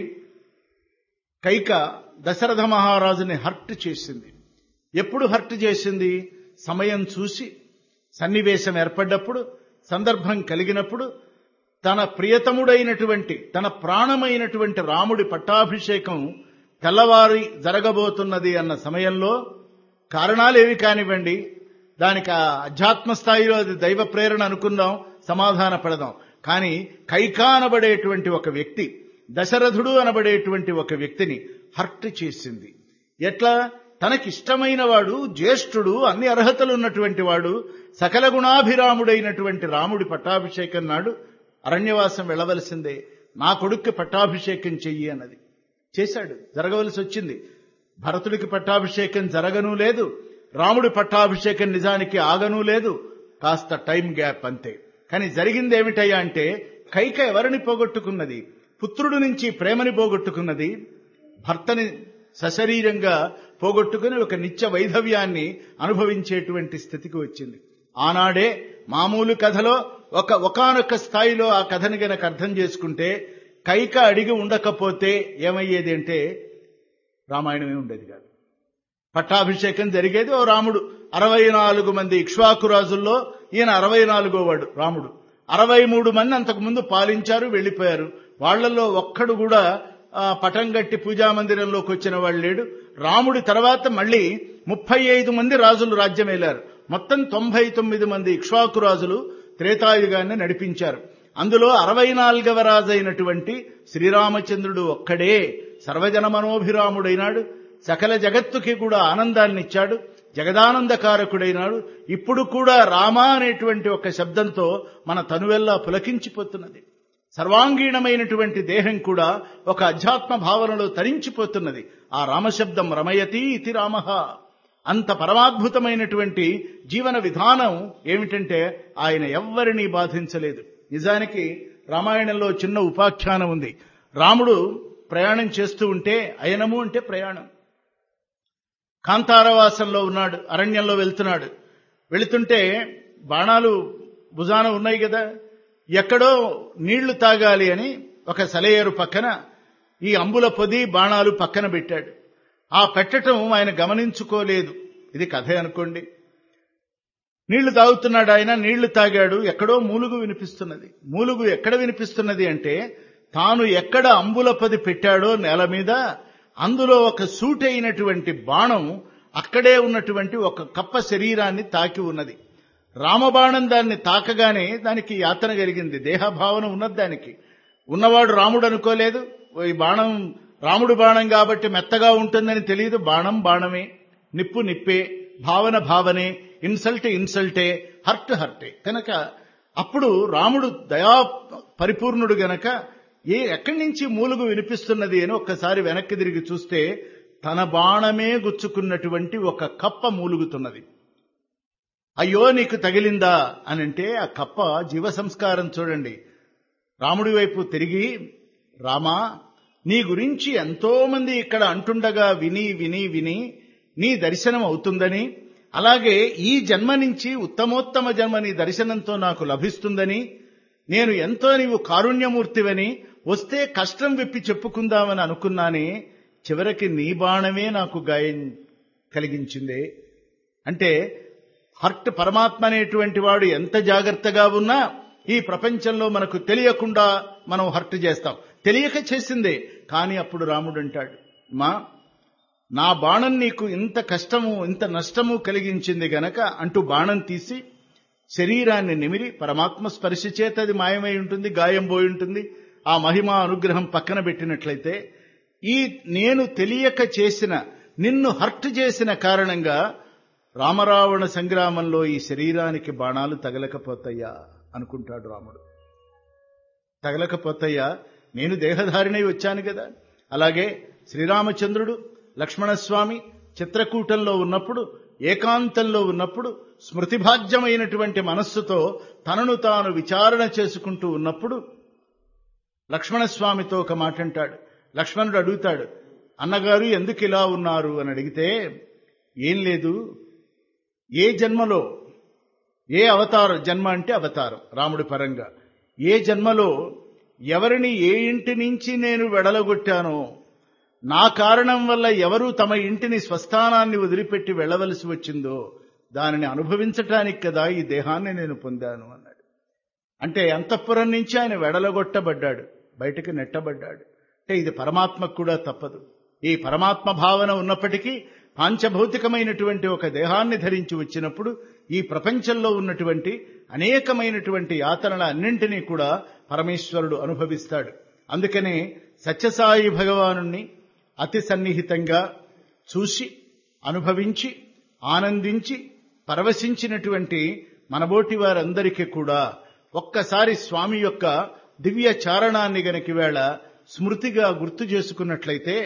కైక దశరథ మహారాజుని హర్ట్ చేసింది ఎప్పుడు హర్ట్ చేసింది సమయం చూసి సన్నివేశం ఏర్పడ్డప్పుడు సందర్భం కలిగినప్పుడు తన ప్రియతముడైనటువంటి తన ప్రాణమైనటువంటి రాముడి పట్టాభిషేకం తెల్లవారి జరగబోతున్నది అన్న సమయంలో కారణాలేవి కానివ్వండి దానికి ఆ అధ్యాత్మ స్థాయిలో అది దైవ ప్రేరణ అనుకుందాం సమాధాన పడదాం కానీ కైకా అనబడేటువంటి ఒక వ్యక్తి దశరథుడు అనబడేటువంటి ఒక వ్యక్తిని హర్ట్ చేసింది ఎట్లా తనకిష్టమైన వాడు జ్యేష్ఠుడు అన్ని అర్హతలు ఉన్నటువంటి వాడు సకల గుణాభిరాముడైనటువంటి రాముడి పట్టాభిషేకం నాడు అరణ్యవాసం వెళ్ళవలసిందే నా కొడుక్కి పట్టాభిషేకం చెయ్యి అన్నది చేశాడు జరగవలసి వచ్చింది భరతుడికి పట్టాభిషేకం జరగనూ లేదు రాముడి పట్టాభిషేకం నిజానికి ఆగనూ లేదు కాస్త టైం గ్యాప్ అంతే కానీ జరిగింది ఏమిటయ్యా అంటే కైక ఎవరిని పోగొట్టుకున్నది పుత్రుడి నుంచి ప్రేమని పోగొట్టుకున్నది భర్తని సశరీరంగా పోగొట్టుకుని ఒక నిత్య వైధవ్యాన్ని అనుభవించేటువంటి స్థితికి వచ్చింది ఆనాడే మామూలు కథలో ఒక ఒకనొక స్థాయిలో ఆ కథని గనక అర్థం చేసుకుంటే కైక అడిగి ఉండకపోతే ఏమయ్యేది అంటే రామాయణమే ఉండేది కాదు పట్టాభిషేకం జరిగేది ఓ రాముడు అరవై నాలుగు మంది ఇక్ష్వాకు రాజుల్లో ఈయన అరవై నాలుగో వాడు రాముడు అరవై మూడు మంది అంతకుముందు పాలించారు వెళ్లిపోయారు వాళ్లలో ఒక్కడు కూడా ఆ, పటం గట్టి పూజా మందిరంలోకి వచ్చిన వాళ్ళు లేడు రాముడి తర్వాత మళ్ళీ ముప్పై ఐదు మంది రాజులు రాజ్యం వెళ్ళారు మొత్తం తొంభై తొమ్మిది మంది ఇక్ష్వాకు రాజులు త్రేతాయుగాన్ని నడిపించారు అందులో అరవై నాలుగవ రాజైనటువంటి శ్రీరామచంద్రుడు ఒక్కడే సర్వజన మనోభిరాముడైనాడు సకల జగత్తుకి కూడా ఆనందాన్ని ఇచ్చాడు జగదానందకారకుడైనాడు ఇప్పుడు కూడా రామ అనేటువంటి ఒక శబ్దంతో మన తనువెల్లా పులకించిపోతున్నది సర్వాంగీణమైనటువంటి దేహం కూడా ఒక అధ్యాత్మ భావనలో తరించిపోతున్నది ఆ రామశబ్దం రమయతి ఇతి రామ అంత పరమాద్భుతమైనటువంటి జీవన విధానం ఏమిటంటే ఆయన ఎవ్వరినీ బాధించలేదు నిజానికి రామాయణంలో చిన్న ఉపాఖ్యానం ఉంది రాముడు ప్రయాణం చేస్తూ ఉంటే అయనము అంటే ప్రయాణం కాంతారవాసంలో ఉన్నాడు అరణ్యంలో వెళ్తున్నాడు వెళుతుంటే బాణాలు భుజాన ఉన్నాయి కదా ఎక్కడో నీళ్లు తాగాలి అని ఒక సెలయేరు పక్కన ఈ అంబుల పొది బాణాలు పక్కన పెట్టాడు ఆ పెట్టటం ఆయన గమనించుకోలేదు ఇది కథే అనుకోండి నీళ్లు తాగుతున్నాడు ఆయన నీళ్లు తాగాడు ఎక్కడో మూలుగు వినిపిస్తున్నది మూలుగు ఎక్కడ వినిపిస్తున్నది అంటే తాను ఎక్కడ అంబుల పది పెట్టాడో నేల మీద అందులో ఒక సూట్ అయినటువంటి బాణం అక్కడే ఉన్నటువంటి ఒక కప్ప శరీరాన్ని తాకి ఉన్నది రామబాణం దాన్ని తాకగానే దానికి యాతన కలిగింది దేహభావన ఉన్నది దానికి ఉన్నవాడు రాముడు అనుకోలేదు ఓ ఈ బాణం రాముడు బాణం కాబట్టి మెత్తగా ఉంటుందని తెలియదు బాణం బాణమే నిప్పు నిప్పే భావన భావనే ఇన్సల్ట్ ఇన్సల్టే హర్ట్ హర్టే కనుక అప్పుడు రాముడు దయా పరిపూర్ణుడు గనక ఏ ఎక్కడి నుంచి మూలుగు వినిపిస్తున్నది అని ఒక్కసారి వెనక్కి తిరిగి చూస్తే తన బాణమే గుచ్చుకున్నటువంటి ఒక కప్ప మూలుగుతున్నది అయ్యో నీకు తగిలిందా అని అంటే ఆ కప్ప జీవ సంస్కారం చూడండి రాముడి వైపు తిరిగి రామా నీ గురించి ఎంతో మంది ఇక్కడ అంటుండగా విని విని విని నీ దర్శనం అవుతుందని అలాగే ఈ జన్మ నుంచి ఉత్తమోత్తమ జన్మ నీ దర్శనంతో నాకు లభిస్తుందని నేను ఎంతో నీవు కారుణ్యమూర్తివని వస్తే కష్టం విప్పి చెప్పుకుందామని అనుకున్నానే చివరికి నీ బాణమే నాకు గాయం కలిగించిందే అంటే హర్ట్ పరమాత్మ అనేటువంటి వాడు ఎంత జాగ్రత్తగా ఉన్నా ఈ ప్రపంచంలో మనకు తెలియకుండా మనం హర్ట్ చేస్తాం తెలియక చేసిందే కానీ అప్పుడు రాముడు అంటాడు మా నా బాణం నీకు ఇంత కష్టము ఇంత నష్టము కలిగించింది గనక అంటూ బాణం తీసి శరీరాన్ని నిమిరి పరమాత్మ స్పర్శ చేత అది మాయమై ఉంటుంది గాయం పోయి ఉంటుంది ఆ మహిమ అనుగ్రహం పక్కన పెట్టినట్లయితే ఈ నేను తెలియక చేసిన నిన్ను హర్ట్ చేసిన కారణంగా రామరావణ సంగ్రామంలో ఈ శరీరానికి బాణాలు తగలకపోతాయా అనుకుంటాడు రాముడు తగలకపోతాయా నేను దేహధారిణై వచ్చాను కదా అలాగే శ్రీరామచంద్రుడు లక్ష్మణస్వామి చిత్రకూటంలో ఉన్నప్పుడు ఏకాంతంలో ఉన్నప్పుడు స్మృతిభాజ్యమైనటువంటి మనస్సుతో తనను తాను విచారణ చేసుకుంటూ ఉన్నప్పుడు లక్ష్మణస్వామితో ఒక మాట అంటాడు లక్ష్మణుడు అడుగుతాడు అన్నగారు ఎందుకు ఇలా ఉన్నారు అని అడిగితే ఏం లేదు ఏ జన్మలో ఏ అవతారం జన్మ అంటే అవతారం రాముడి పరంగా ఏ జన్మలో ఎవరిని ఏ ఇంటి నుంచి నేను వెడలగొట్టానో నా కారణం వల్ల ఎవరు తమ ఇంటిని స్వస్థానాన్ని వదిలిపెట్టి వెళ్ళవలసి వచ్చిందో దానిని అనుభవించటానికి కదా ఈ దేహాన్ని నేను పొందాను అన్నాడు అంటే అంతఃపురం నుంచి ఆయన వెడలగొట్టబడ్డాడు బయటకు నెట్టబడ్డాడు అంటే ఇది పరమాత్మకు కూడా తప్పదు ఈ పరమాత్మ భావన ఉన్నప్పటికీ పాంచభౌతికమైనటువంటి ఒక దేహాన్ని ధరించి వచ్చినప్పుడు ఈ ప్రపంచంలో ఉన్నటువంటి అనేకమైనటువంటి యాతనల అన్నింటినీ కూడా పరమేశ్వరుడు అనుభవిస్తాడు అందుకనే సత్యసాయి భగవానుణ్ణి అతి సన్నిహితంగా చూసి అనుభవించి ఆనందించి పరవశించినటువంటి మనబోటి వారందరికీ కూడా ఒక్కసారి స్వామి యొక్క దివ్య చారణాన్ని గనక వేళ స్మృతిగా గుర్తు చేసుకున్నట్లయితే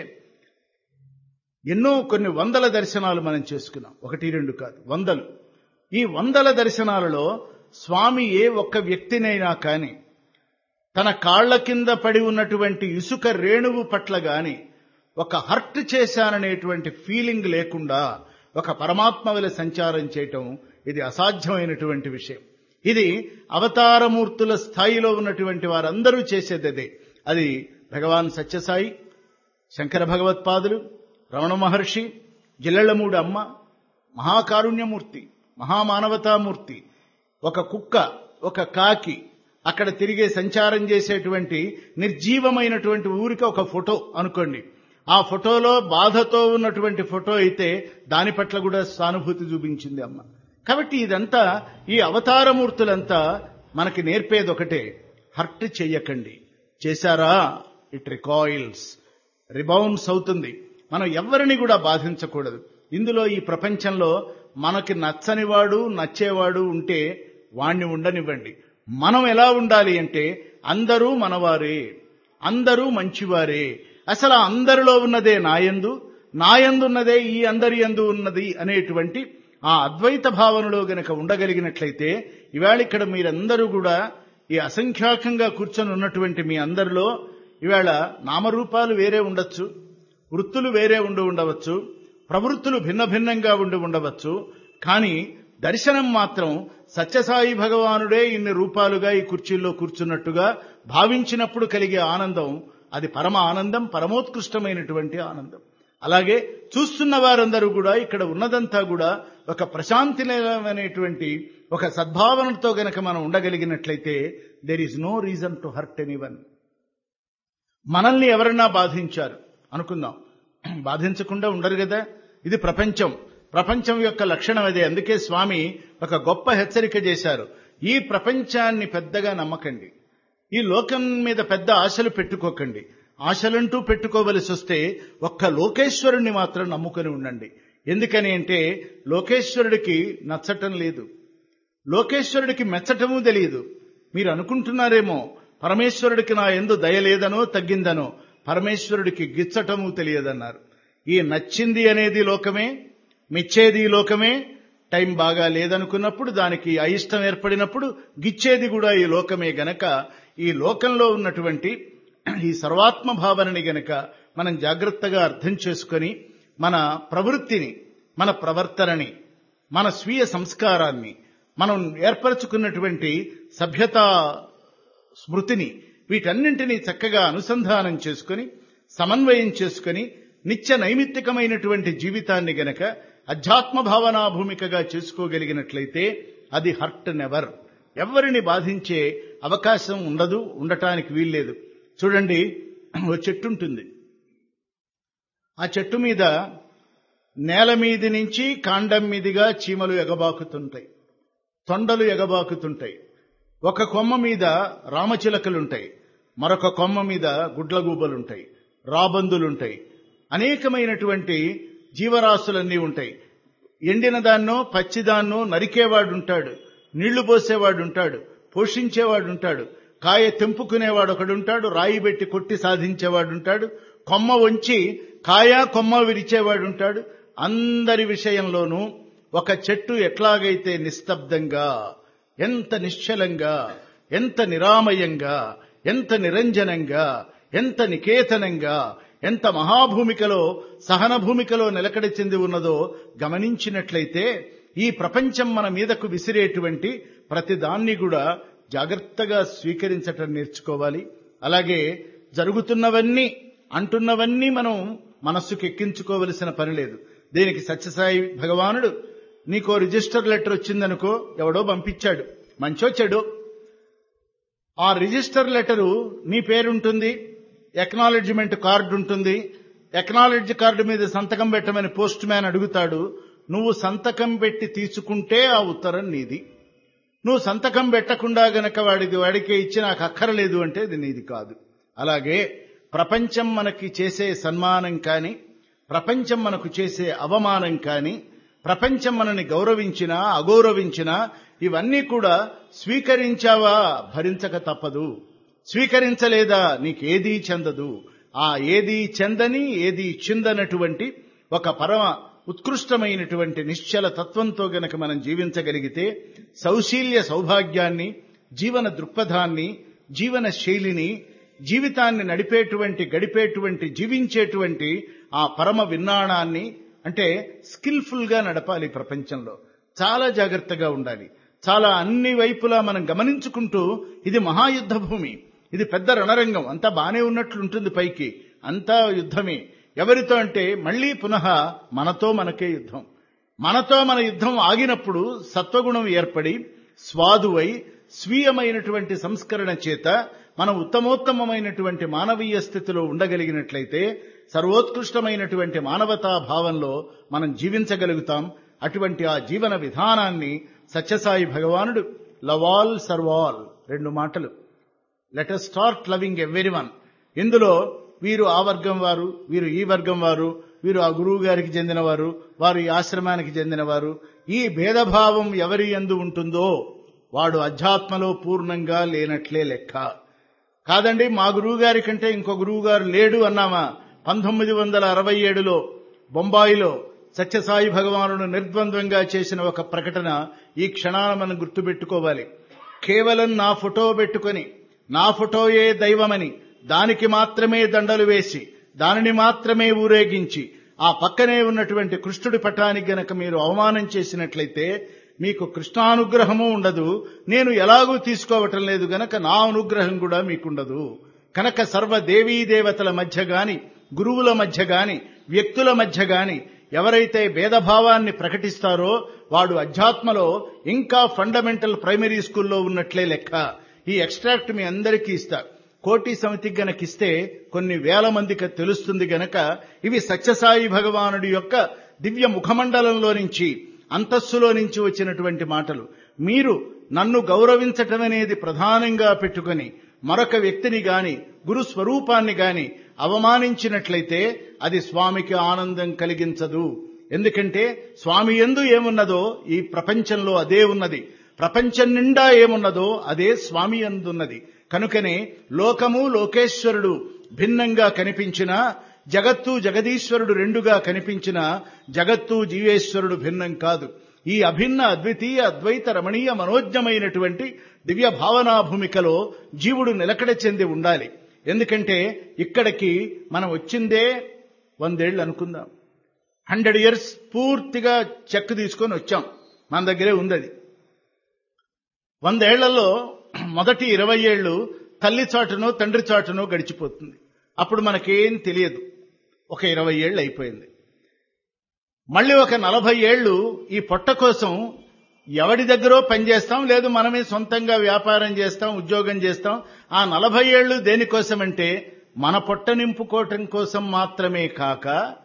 ఎన్నో కొన్ని వందల దర్శనాలు మనం చేసుకున్నాం ఒకటి రెండు కాదు వందలు ఈ వందల దర్శనాలలో స్వామి ఏ ఒక్క వ్యక్తినైనా కాని తన కాళ్ల కింద పడి ఉన్నటువంటి ఇసుక రేణువు పట్ల గాని ఒక హర్ట్ చేశాననేటువంటి ఫీలింగ్ లేకుండా ఒక పరమాత్మ వలె సంచారం చేయటం ఇది అసాధ్యమైనటువంటి విషయం ఇది అవతారమూర్తుల స్థాయిలో ఉన్నటువంటి వారందరూ చేసేది అదే అది భగవాన్ సత్యసాయి శంకర భగవత్పాదులు రమణ మహర్షి జిల్లెళ్లమూడి అమ్మ మహాకారుణ్యమూర్తి మహామానవతామూర్తి ఒక కుక్క ఒక కాకి అక్కడ తిరిగే సంచారం చేసేటువంటి నిర్జీవమైనటువంటి ఊరికి ఒక ఫోటో అనుకోండి ఆ ఫోటోలో బాధతో ఉన్నటువంటి ఫోటో అయితే దాని పట్ల కూడా సానుభూతి చూపించింది అమ్మ కాబట్టి ఇదంతా ఈ అవతారమూర్తులంతా మనకి నేర్పేది ఒకటే హర్ట్ చెయ్యకండి చేశారా ఇట్ రికాయిల్స్ రిబౌన్స్ అవుతుంది మనం ఎవరిని కూడా బాధించకూడదు ఇందులో ఈ ప్రపంచంలో మనకి నచ్చనివాడు నచ్చేవాడు ఉంటే వాణ్ణి ఉండనివ్వండి మనం ఎలా ఉండాలి అంటే అందరూ మనవారే అందరూ మంచివారే అసలు ఆ అందరిలో ఉన్నదే నాయందు నాయందున్నదే ఈ అందరి యందు ఉన్నది అనేటువంటి ఆ అద్వైత భావనలో గనక ఉండగలిగినట్లయితే ఇవాళ ఇక్కడ మీరందరూ కూడా ఈ అసంఖ్యాకంగా కూర్చొని ఉన్నటువంటి మీ అందరిలో ఇవాళ నామరూపాలు వేరే ఉండొచ్చు వృత్తులు వేరే ఉండి ఉండవచ్చు ప్రవృత్తులు భిన్న భిన్నంగా ఉండి ఉండవచ్చు కానీ దర్శనం మాత్రం సత్యసాయి భగవానుడే ఇన్ని రూపాలుగా ఈ కుర్చీల్లో కూర్చున్నట్టుగా భావించినప్పుడు కలిగే ఆనందం అది పరమ ఆనందం పరమోత్కృష్టమైనటువంటి ఆనందం అలాగే చూస్తున్న వారందరూ కూడా ఇక్కడ ఉన్నదంతా కూడా ఒక ప్రశాంతి అనేటువంటి ఒక సద్భావనతో గనక మనం ఉండగలిగినట్లయితే there is no reason to hurt anyone మనల్ని ఎవరన్నా బాధించారు అనుకుందాం బాధించకుండా ఉండరు కదా ఇది ప్రపంచం ప్రపంచం యొక్క లక్షణం అదే అందుకే స్వామి ఒక గొప్ప హెచ్చరిక చేశారు ఈ ప్రపంచాన్ని పెద్దగా నమ్మకండి ఈ లోకం మీద పెద్ద ఆశలు పెట్టుకోకండి ఆశలంటూ పెట్టుకోవలసి వస్తే ఒక్క లోకేశ్వరుణ్ణి మాత్రం నమ్ముకొని ఉండండి ఎందుకని అంటే లోకేశ్వరుడికి నచ్చటం లేదు లోకేశ్వరుడికి మెచ్చటము తెలియదు మీరు అనుకుంటున్నారేమో పరమేశ్వరుడికి నా ఎందు దయ లేదనో తగ్గిందనో పరమేశ్వరుడికి గిచ్చటము తెలియదన్నారు ఈ నచ్చింది అనేది లోకమే మెచ్చేది లోకమే టైం బాగా లేదనుకున్నప్పుడు దానికి అయిష్టం ఏర్పడినప్పుడు గిచ్చేది కూడా ఈ లోకమే గనక ఈ లోకంలో ఉన్నటువంటి ఈ సర్వాత్మ భావనని గనక మనం జాగ్రత్తగా అర్థం చేసుకొని మన ప్రవృత్తిని మన ప్రవర్తనని మన స్వీయ సంస్కారాన్ని మనం ఏర్పరచుకున్నటువంటి సభ్యతా స్మృతిని వీటన్నింటినీ చక్కగా అనుసంధానం చేసుకొని సమన్వయం చేసుకొని నిత్య నైమిత్తికమైనటువంటి జీవితాన్ని గనక అధ్యాత్మ భావనా భూమికగా చేసుకోగలిగినట్లయితే అది హర్ట్ నెవర్ ఎవరిని బాధించే అవకాశం ఉండదు ఉండటానికి వీల్లేదు చూడండి ఓ చెట్టు ఉంటుంది ఆ చెట్టు మీద నేల మీది నుంచి కాండం మీదిగా చీమలు ఎగబాకుతుంటాయి తొండలు ఎగబాకుతుంటాయి ఒక కొమ్మ మీద రామచిలకలుంటాయి మరొక కొమ్మ మీద గుడ్లగూబలుంటాయి రాబందులుంటాయి అనేకమైనటువంటి జీవరాశులన్నీ ఉంటాయి ఎండిన దాన్నో పచ్చిదాన్నో నరికేవాడు ఉంటాడు నీళ్లు పోసేవాడు ఉంటాడు పోషించేవాడు ఉంటాడు కాయ తెంపుకునేవాడు ఒకడుంటాడు రాయి పెట్టి కొట్టి సాధించేవాడు ఉంటాడు కొమ్మ వంచి కాయ కొమ్మ విరిచేవాడు ఉంటాడు అందరి విషయంలోనూ ఒక చెట్టు ఎట్లాగైతే నిస్తబ్దంగా ఎంత నిశ్చలంగా ఎంత నిరామయంగా ఎంత నిరంజనంగా ఎంత నికేతనంగా ఎంత మహాభూమికలో సహన భూమికలో నిలకడ చెంది ఉన్నదో గమనించినట్లయితే ఈ ప్రపంచం మన మీదకు విసిరేటువంటి ప్రతి దాన్ని కూడా జాగ్రత్తగా స్వీకరించటం నేర్చుకోవాలి అలాగే జరుగుతున్నవన్నీ అంటున్నవన్నీ మనం మనస్సుకు ఎక్కించుకోవలసిన పని లేదు దీనికి సత్యసాయి భగవానుడు నీకో రిజిస్టర్ లెటర్ వచ్చిందనుకో ఎవడో పంపించాడు మంచో చెడో ఆ రిజిస్టర్ లెటరు నీ పేరుంటుంది ఎక్నాలెడ్జ్మెంట్ కార్డు ఉంటుంది ఎక్నాలెడ్జ్ కార్డు మీద సంతకం పెట్టమని పోస్ట్ మ్యాన్ అడుగుతాడు నువ్వు సంతకం పెట్టి తీసుకుంటే ఆ ఉత్తరం నీది నువ్వు సంతకం పెట్టకుండా గనక వాడికి వాడికే ఇచ్చి నాకు అక్కరలేదు అంటే అది నీది కాదు అలాగే ప్రపంచం మనకి చేసే సన్మానం కానీ ప్రపంచం మనకు చేసే అవమానం కానీ ప్రపంచం మనని గౌరవించినా అగౌరవించినా ఇవన్నీ కూడా స్వీకరించావా భరించక తప్పదు స్వీకరించలేదా నీకేదీ చెందదు ఆ ఏదీ చెందని ఏదీ చిందనటువంటి ఒక పరమ ఉత్కృష్టమైనటువంటి నిశ్చల తత్వంతో గనక మనం జీవించగలిగితే సౌశీల్య సౌభాగ్యాన్ని జీవన దృక్పథాన్ని జీవన శైలిని జీవితాన్ని నడిపేటువంటి గడిపేటువంటి జీవించేటువంటి ఆ పరమ విన్నాణాన్ని అంటే స్కిల్ఫుల్ గా నడపాలి ప్రపంచంలో చాలా జాగ్రత్తగా ఉండాలి చాలా అన్ని వైపులా మనం గమనించుకుంటూ ఇది మహాయుద్ధ భూమి ఇది పెద్ద రణరంగం అంతా బానే ఉన్నట్లుంటుంది పైకి అంతా యుద్ధమే ఎవరితో అంటే మళ్ళీ పునః మనతో మనకే యుద్ధం మనతో మన యుద్ధం ఆగినప్పుడు సత్వగుణం ఏర్పడి స్వాదువై స్వీయమైనటువంటి సంస్కరణ చేత మనం ఉత్తమోత్తమమైనటువంటి మానవీయ స్థితిలో ఉండగలిగినట్లయితే సర్వోత్కృష్టమైనటువంటి మానవతా భావంలో మనం జీవించగలుగుతాం అటువంటి ఆ జీవన విధానాన్ని సత్యసాయి భగవానుడు లవాల్ సర్వాల్ రెండు మాటలు let us start loving everyone ఇందులో వీరు ఆ వర్గం వారు వీరు ఈ వర్గం వారు వీరు ఆ గురువు గారికి చెందినవారు వారు ఈ ఆశ్రమానికి చెందినవారు ఈ భేదభావం ఎవరి ఎందు ఉంటుందో వాడు అధ్యాత్మలో పూర్ణంగా లేనట్లే లెక్క కాదండి మా గురువు గారి కంటే ఇంకో గురువు గారు లేడు అన్నామా పంతొమ్మిది వందల అరవై ఏడులో బొంబాయిలో సత్యసాయి భగవానుడు నిర్ద్వంద్వంగా చేసిన ఒక ప్రకటన ఈ క్షణాన మనం గుర్తుపెట్టుకోవాలి కేవలం నా ఫోటో పెట్టుకొని నా ఫోటోయే దైవమని దానికి మాత్రమే దండలు వేసి దానిని మాత్రమే ఊరేగించి ఆ పక్కనే ఉన్నటువంటి కృష్ణుడి పటానికి గనక మీరు అవమానం చేసినట్లయితే మీకు కృష్ణానుగ్రహము ఉండదు నేను ఎలాగూ తీసుకోవటం లేదు గనక నా అనుగ్రహం కూడా మీకుండదు కనుక సర్వ దేవీ దేవతల మధ్య గాని గురువుల మధ్య గాని వ్యక్తుల మధ్య గాని ఎవరైతే భేదభావాన్ని ప్రకటిస్తారో వాడు అధ్యాత్మలో ఇంకా ఫండమెంటల్ ప్రైమరీ స్కూల్లో ఉన్నట్లే లెక్క ఈ ఎక్స్ట్రాక్ట్ మీ అందరికీ ఇస్తా కోటి సమితికి గనకిస్తే కొన్ని వేల మందికి తెలుస్తుంది గనక ఇవి సత్యసాయి భగవానుడి యొక్క దివ్య ముఖమండలంలో నుంచి అంతస్సులో నుంచి వచ్చినటువంటి మాటలు మీరు నన్ను గౌరవించటం అనేది ప్రధానంగా పెట్టుకొని మరొక వ్యక్తిని గాని గురు స్వరూపాన్ని గాని అవమానించినట్లయితే అది స్వామికి ఆనందం కలిగించదు ఎందుకంటే స్వామి ఎందు ఏమున్నదో ఈ ప్రపంచంలో అదే ఉన్నది ప్రపంచం నిండా ఏమున్నదో అదే స్వామి అందున్నది కనుకనే లోకము లోకేశ్వరుడు భిన్నంగా కనిపించినా జగత్తు జగదీశ్వరుడు రెండుగా కనిపించిన జగత్తు జీవేశ్వరుడు భిన్నం కాదు ఈ అభిన్న అద్వితీయ అద్వైత రమణీయ మనోజ్ఞమైనటువంటి దివ్య భావనా భూమికలో జీవుడు నిలకడ చెంది ఉండాలి ఎందుకంటే ఇక్కడికి మనం వచ్చిందే వందేళ్లు అనుకుందాం హండ్రెడ్ ఇయర్స్ పూర్తిగా చెక్ తీసుకొని వచ్చాం మన దగ్గరే ఉంది అది వందేళ్లలో మొదటి ఇరవై ఏళ్ళు తల్లి చాటును తండ్రి చాటును గడిచిపోతుంది అప్పుడు మనకేం తెలియదు ఒక ఇరవై ఏళ్ళు అయిపోయింది మళ్ళీ ఒక నలభై ఏళ్ళు ఈ పొట్ట కోసం ఎవడి దగ్గరో పనిచేస్తాం లేదు మనమే సొంతంగా వ్యాపారం చేస్తాం ఉద్యోగం చేస్తాం ఆ నలభై ఏళ్ళు దేనికోసమంటే మన పొట్ట నింపుకోవటం కోసం మాత్రమే కాక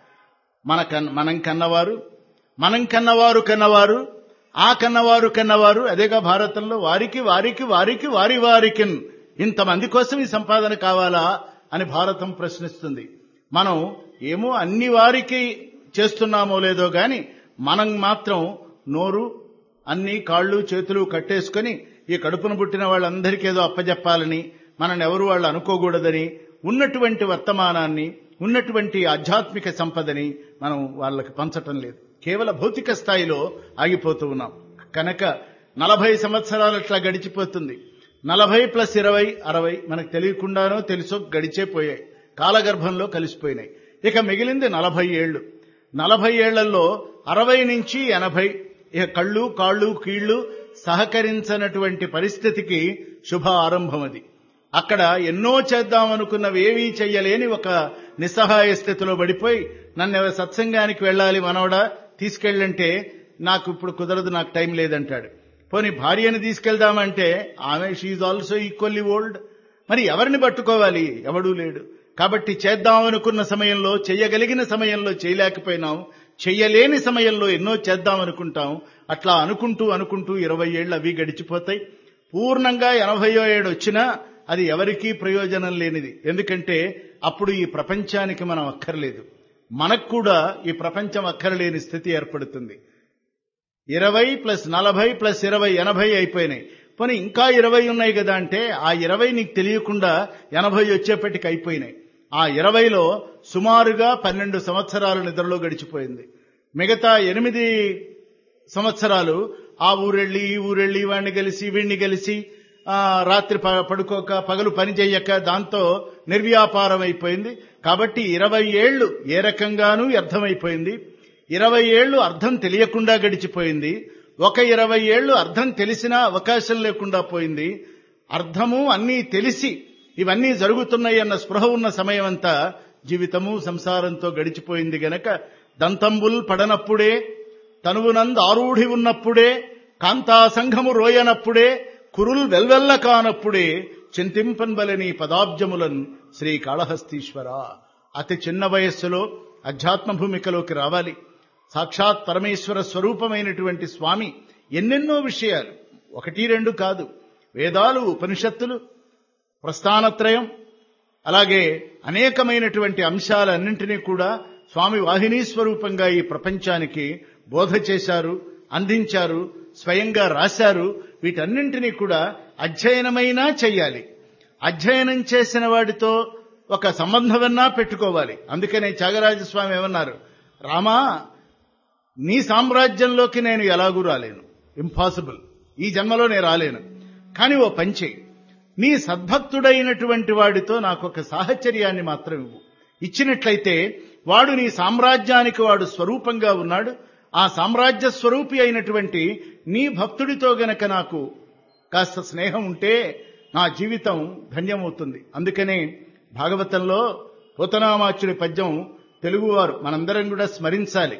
మన కన్ మనం కన్నవారు మనం కన్నవారు కన్నవారు ఆ కన్నవారు కన్నవారు అదేగా భారతంలో వారికి వారికి వారికి వారి వారికి ఇంతమంది కోసం ఈ సంపాదన కావాలా అని భారతం ప్రశ్నిస్తుంది మనం ఏమో అన్ని వారికి చేస్తున్నామో లేదో గాని మనం మాత్రం నోరు అన్ని కాళ్ళు చేతులు కట్టేసుకొని ఈ కడుపును పుట్టిన వాళ్ళందరికీ ఏదో అప్పజెప్పాలని మనల్ని ఎవరు వాళ్ళు అనుకోకూడదని ఉన్నటువంటి వర్తమానాన్ని ఉన్నటువంటి ఆధ్యాత్మిక సంపదని మనం వాళ్ళకి పంచటం లేదు కేవల భౌతిక స్థాయిలో ఆగిపోతూ ఉన్నాం కనుక నలభై సంవత్సరాలు అట్లా గడిచిపోతుంది నలభై ప్లస్ ఇరవై అరవై మనకు తెలియకుండానో తెలుసో గడిచే పోయాయి కాలగర్భంలో కలిసిపోయినాయి ఇక మిగిలింది నలభై ఏళ్లు నలభై ఏళ్లలో అరవై నుంచి ఎనభై ఇక కళ్ళు కాళ్ళు కీళ్లు సహకరించనటువంటి పరిస్థితికి శుభ ఆరంభం అది అక్కడ ఎన్నో చేద్దామనుకున్నవి ఏవీ చెయ్యలేని ఒక నిస్సహాయ స్థితిలో పడిపోయి నన్ను ఎవరు సత్సంగానికి వెళ్ళాలి మనవడా తీసుకెళ్ళంటే నాకు ఇప్పుడు కుదరదు నాకు టైం లేదంటాడు పోనీ భార్యని తీసుకెళ్దామంటే ఆమె షీఈ్ ఆల్సో ఈక్వల్లీ ఓల్డ్ మరి ఎవరిని పట్టుకోవాలి ఎవడూ లేడు కాబట్టి చేద్దామనుకున్న సమయంలో చెయ్యగలిగిన సమయంలో చేయలేకపోయినాం చెయ్యలేని సమయంలో ఎన్నో చేద్దామనుకుంటాం అట్లా అనుకుంటూ అనుకుంటూ ఇరవై ఏళ్ళు అవి గడిచిపోతాయి పూర్ణంగా ఎనభయో ఏడు వచ్చినా అది ఎవరికీ ప్రయోజనం లేనిది ఎందుకంటే అప్పుడు ఈ ప్రపంచానికి మనం అక్కర్లేదు మనకు కూడా ఈ ప్రపంచం అక్కర్లేని స్థితి ఏర్పడుతుంది ఇరవై ప్లస్ నలభై ప్లస్ ఇరవై ఎనభై అయిపోయినాయి పోనీ ఇంకా ఇరవై ఉన్నాయి కదా అంటే ఆ ఇరవై నీకు తెలియకుండా ఎనభై వచ్చేపటికి అయిపోయినాయి ఆ ఇరవైలో సుమారుగా పన్నెండు సంవత్సరాలు నిద్రలో గడిచిపోయింది మిగతా ఎనిమిది సంవత్సరాలు ఆ ఊరెళ్ళి ఈ ఊరెళ్ళి వాడిని కలిసి వీడిని కలిసి ఆ రాత్రి ప- పడుకోక పగలు పని చెయ్యక దాంతో నిర్వ్యాపారం అయిపోయింది కాబట్టి ఇరవై ఏళ్లు ఏ రకంగానూ అర్థమైపోయింది ఇరవై ఏళ్లు అర్థం తెలియకుండా గడిచిపోయింది ఒక ఇరవై ఏళ్లు అర్థం తెలిసినా అవకాశం లేకుండా పోయింది అర్థము అన్నీ తెలిసి ఇవన్నీ జరుగుతున్నాయి అన్న స్పృహ ఉన్న సమయం అంతా జీవితము సంసారంతో గడిచిపోయింది గనక దంతంబుల్ పడనప్పుడే తనువునందు ఆరూఢి ఉన్నప్పుడే కాంతా సంఘము రోయనప్పుడే కురుల్ వెల్వెల్ల కానప్పుడే చింతింపన్బలని పదాబ్జములన్ శ్రీ కాళహస్తీశ్వర అతి చిన్న వయస్సులో అధ్యాత్మ భూమికలోకి రావాలి సాక్షాత్ పరమేశ్వర స్వరూపమైనటువంటి స్వామి ఎన్నెన్నో విషయాలు ఒకటి రెండు కాదు వేదాలు ఉపనిషత్తులు ప్రస్థానత్రయం అలాగే అనేకమైనటువంటి అంశాలన్నింటినీ కూడా స్వామి వాహినీ స్వరూపంగా ఈ ప్రపంచానికి బోధ చేశారు అందించారు స్వయంగా రాశారు వీటన్నింటినీ కూడా అధ్యయనమైనా చెయ్యాలి అధ్యయనం చేసిన వాడితో ఒక సంబంధమన్నా పెట్టుకోవాలి అందుకనే త్యాగరాజస్వామి ఏమన్నారు రామా నీ సామ్రాజ్యంలోకి నేను ఎలాగూ రాలేను ఇంపాసిబుల్ ఈ జన్మలో నేను రాలేను కానీ ఓ పంచే నీ సద్భక్తుడైనటువంటి వాడితో నాకు ఒక సాహచర్యాన్ని మాత్రం ఇవ్వు ఇచ్చినట్లయితే వాడు నీ సామ్రాజ్యానికి వాడు స్వరూపంగా ఉన్నాడు ఆ సామ్రాజ్య స్వరూపి అయినటువంటి నీ భక్తుడితో గనక నాకు కాస్త స్నేహం ఉంటే నా జీవితం ధన్యమవుతుంది అందుకనే భాగవతంలో పోతనామాచుడి పద్యం తెలుగువారు మనందరం కూడా స్మరించాలి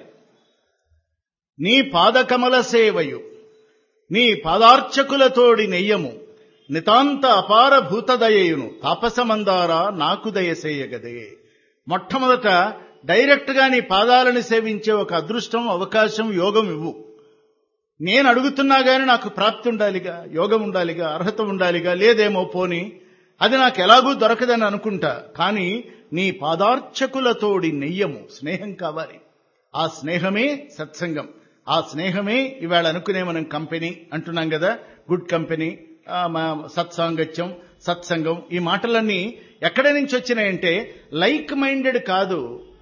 నీ పాదకమల సేవయు నీ పాదార్చకులతోడి నెయ్యము నితాంత అపార భూతదయయును తాపసమందారా నాకు దయసేయగదే మొట్టమొదట డైరెక్ట్ గా నీ పాదాలను సేవించే ఒక అదృష్టం అవకాశం యోగం ఇవ్వు నేను అడుగుతున్నా గాని నాకు ప్రాప్తి ఉండాలిగా యోగం ఉండాలిగా అర్హత ఉండాలిగా లేదేమో పోని అది నాకు ఎలాగూ దొరకదని అనుకుంటా కానీ నీ పాదార్చకులతోడి నెయ్యము స్నేహం కావాలి ఆ స్నేహమే సత్సంగం ఆ స్నేహమే ఇవాళ అనుకునే మనం కంపెనీ అంటున్నాం కదా గుడ్ కంపెనీ ఆ, మా- సత్సాంగత్యం సత్సంగం ఈ మాటలన్నీ ఎక్కడి నుంచి వచ్చినాయంటే లైక్ మైండెడ్ కాదు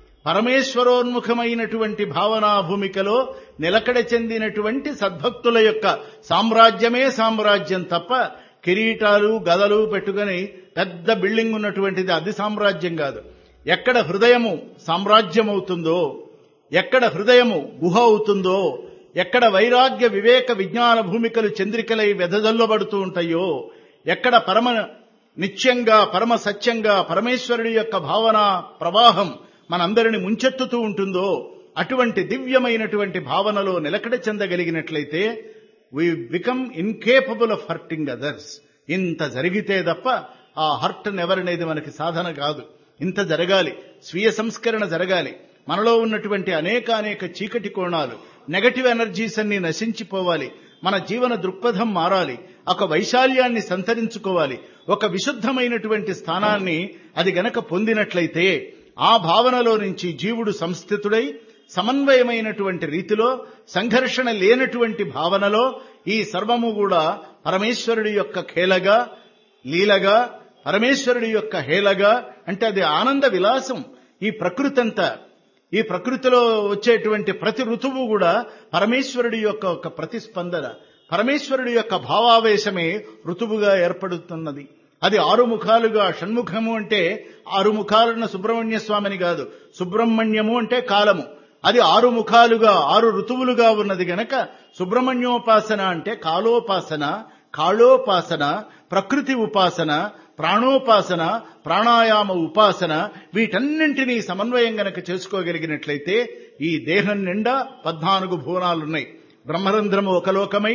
పరమేశ్వరోన్ముఖమైనటువంటి భావనా భూమికలో నిలకడ చెందినటువంటి సద్భక్తుల యొక్క సామ్రాజ్యమే సామ్రాజ్యం తప్ప కిరీటాలు గదలు పెట్టుకుని పెద్ద బిల్డింగ్ ఉన్నటువంటిది అది సామ్రాజ్యం కాదు ఎక్కడ హృదయము సామ్రాజ్యం అవుతుందో ఎక్కడ హృదయము గుహ అవుతుందో ఎక్కడ వైరాగ్య వివేక విజ్ఞాన భూమికలు చంద్రికలై వెదజల్లబడుతూ ఉంటాయో ఎక్కడ పరమ నిత్యంగా పరమ సత్యంగా పరమేశ్వరుడి యొక్క భావన ప్రవాహం మనందరిని ముంచెత్తుతూ ఉంటుందో అటువంటి దివ్యమైనటువంటి భావనలో నిలకడ చెందగలిగినట్లయితే we become incapable of hurting others ఇంత జరిగితే తప్ప ఆ హర్ట్ నెవరనేది మనకి సాధన కాదు ఇంత జరగాలి స్వీయ సంస్కరణ జరగాలి మనలో ఉన్నటువంటి అనేక అనేక చీకటి కోణాలు నెగటివ్ ఎనర్జీస్ అన్ని నశించిపోవాలి మన జీవన దృక్పథం మారాలి ఒక వైశాల్యాన్ని సంతరించుకోవాలి ఒక విశుద్ధమైనటువంటి స్థానాన్ని అది గనక పొందినట్లయితే ఆ భావనలో నుంచి జీవుడు సంస్థితుడై సమన్వయమైనటువంటి రీతిలో సంఘర్షణ లేనటువంటి భావనలో ఈ సర్వము కూడా పరమేశ్వరుడి యొక్క ఖేలగా లీలగా పరమేశ్వరుడి యొక్క హేలగా అంటే అది ఆనంద విలాసం ఈ ప్రకృతి అంతా ఈ ప్రకృతిలో వచ్చేటువంటి ప్రతి ఋతువు కూడా పరమేశ్వరుడి యొక్క ఒక ప్రతిస్పందన పరమేశ్వరుడి యొక్క భావావేశమే ఋతువుగా ఏర్పడుతున్నది అది ఆరు ముఖాలుగా షణ్ముఖము అంటే ఆరు ముఖాలున్న సుబ్రహ్మణ్య స్వామిని కాదు సుబ్రహ్మణ్యము అంటే కాలము అది ఆరు ముఖాలుగా ఆరు ఋతువులుగా ఉన్నది గనక సుబ్రహ్మణ్యోపాసన అంటే కాలోపాసన కాళోపాసన ప్రకృతి ఉపాసన ప్రాణోపాసన ప్రాణాయామ ఉపాసన వీటన్నింటినీ సమన్వయం గనక చేసుకోగలిగినట్లయితే ఈ దేహం నిండా పద్నాలుగు భువనాలున్నాయి బ్రహ్మరంధ్రము ఒక లోకమై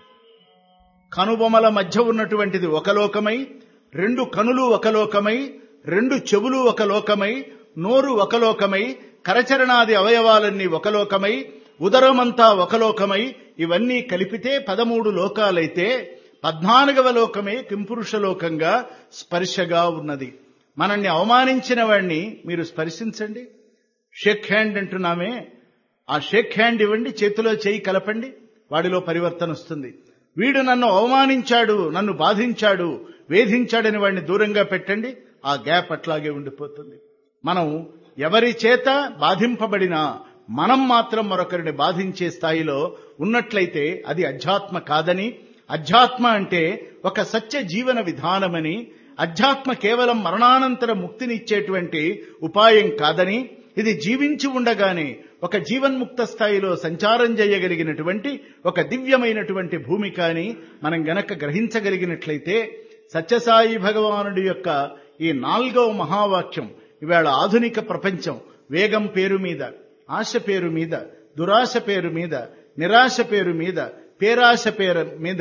కనుబొమల మధ్య ఉన్నటువంటిది ఒక లోకమై రెండు కనులు ఒక లోకమై రెండు చెవులు ఒక లోకమై నోరు ఒక లోకమై కరచరణాది అవయవాలన్నీ ఒక లోకమై ఉదరమంతా ఒక లోకమై ఇవన్నీ కలిపితే పదమూడు లోకాలైతే పద్నాలుగవ లోకమే కింపురుష లోకంగా స్పర్శగా ఉన్నది మనల్ని అవమానించిన వాడిని మీరు స్పర్శించండి షేక్ హ్యాండ్ అంటున్నామే ఆ షేక్ హ్యాండ్ ఇవ్వండి చేతిలో చేయి కలపండి వాడిలో పరివర్తన వస్తుంది వీడు నన్ను అవమానించాడు నన్ను బాధించాడు వేధించాడని వాడిని దూరంగా పెట్టండి ఆ గ్యాప్ అట్లాగే ఉండిపోతుంది మనం ఎవరి చేత బాధింపబడినా మనం మాత్రం మరొకరిని బాధించే స్థాయిలో ఉన్నట్లయితే అది అధ్యాత్మ కాదని అధ్యాత్మ అంటే ఒక సత్య జీవన విధానమని అధ్యాత్మ కేవలం మరణానంతర ముక్తినిచ్చేటువంటి ఉపాయం కాదని ఇది జీవించి ఉండగానే ఒక జీవన్ముక్త స్థాయిలో సంచారం చేయగలిగినటువంటి ఒక దివ్యమైనటువంటి భూమిక అని మనం గనక గ్రహించగలిగినట్లయితే సత్యసాయి భగవానుడి యొక్క ఈ నాలుగవ మహావాక్యం ఇవాళ ఆధునిక ప్రపంచం వేగం పేరు మీద ఆశ పేరు మీద దురాశ పేరు మీద నిరాశ పేరు మీద పేరాశ పేరు మీద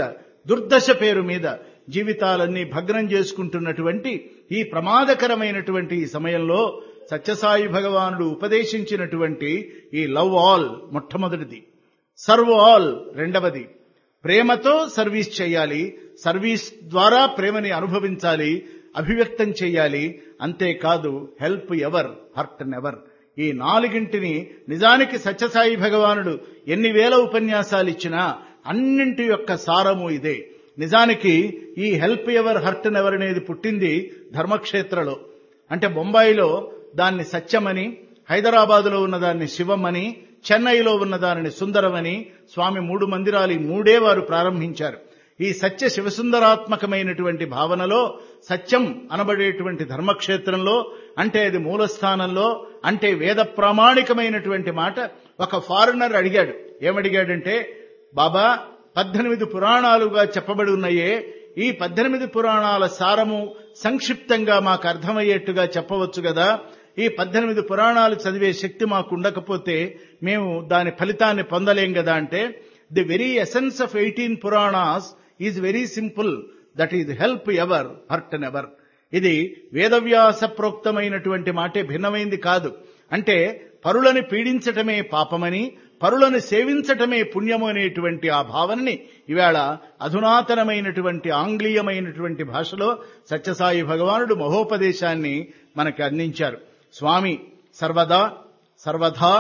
దుర్దశ పేరు మీద జీవితాలన్నీ భగ్నం చేసుకుంటున్నటువంటి ఈ ప్రమాదకరమైనటువంటి ఈ సమయంలో సత్యసాయి భగవానుడు ఉపదేశించినటువంటి ఈ లవ్ ఆల్ మొట్టమొదటిది సర్వ్ ఆల్ రెండవది ప్రేమతో సర్వీస్ చేయాలి సర్వీస్ ద్వారా ప్రేమని అనుభవించాలి అభివ్యక్తం చేయాలి అంతేకాదు హెల్ప్ ఎవర్ హర్ట్ నెవర్ ఈ నాలుగింటిని నిజానికి సత్యసాయి భగవానుడు ఎన్ని వేల ఉపన్యాసాలు ఇచ్చినా అన్నింటి యొక్క సారము ఇదే నిజానికి ఈ హెల్ప్ ఎవర్ హర్ట్ నెవర్ అనేది పుట్టింది ధర్మక్షేత్రలో అంటే బొంబాయిలో దాన్ని సత్యమని హైదరాబాదులో ఉన్న దాన్ని శివమని చెన్నైలో ఉన్న దానిని సుందరమని స్వామి మూడు మందిరాలు ఈ మూడే వారు ప్రారంభించారు ఈ సత్య శివసుందరాత్మకమైనటువంటి భావనలో సత్యం అనబడేటువంటి ధర్మక్షేత్రంలో అంటే అది మూలస్థానంలో అంటే వేద ప్రామాణికమైనటువంటి మాట ఒక ఫారినర్ అడిగాడు ఏమడిగాడంటే బాబా పద్దెనిమిది పురాణాలుగా చెప్పబడి ఉన్నాయే ఈ పద్దెనిమిది పురాణాల సారము సంక్షిప్తంగా మాకు అర్థమయ్యేట్టుగా చెప్పవచ్చు కదా ఈ పద్దెనిమిది పురాణాలు చదివే శక్తి మాకు ఉండకపోతే మేము దాని ఫలితాన్ని పొందలేం కదా అంటే the very essence of eighteen Puranas is very simple that is help ever hurt never ఇది వేదవ్యాస ప్రోక్తమైనటువంటి మాటే భిన్నమైంది కాదు అంటే పరులని పీడించటమే పాపమని పరులను సేవించటమే పుణ్యము అనేటువంటి ఆ భావనని ఇవాళ అధునాతనమైనటువంటి ఆంగ్లీయమైనటువంటి భాషలో సత్యసాయి భగవానుడు మహోపదేశాన్ని మనకి అందించారు స్వామి సర్వదా సర్వధా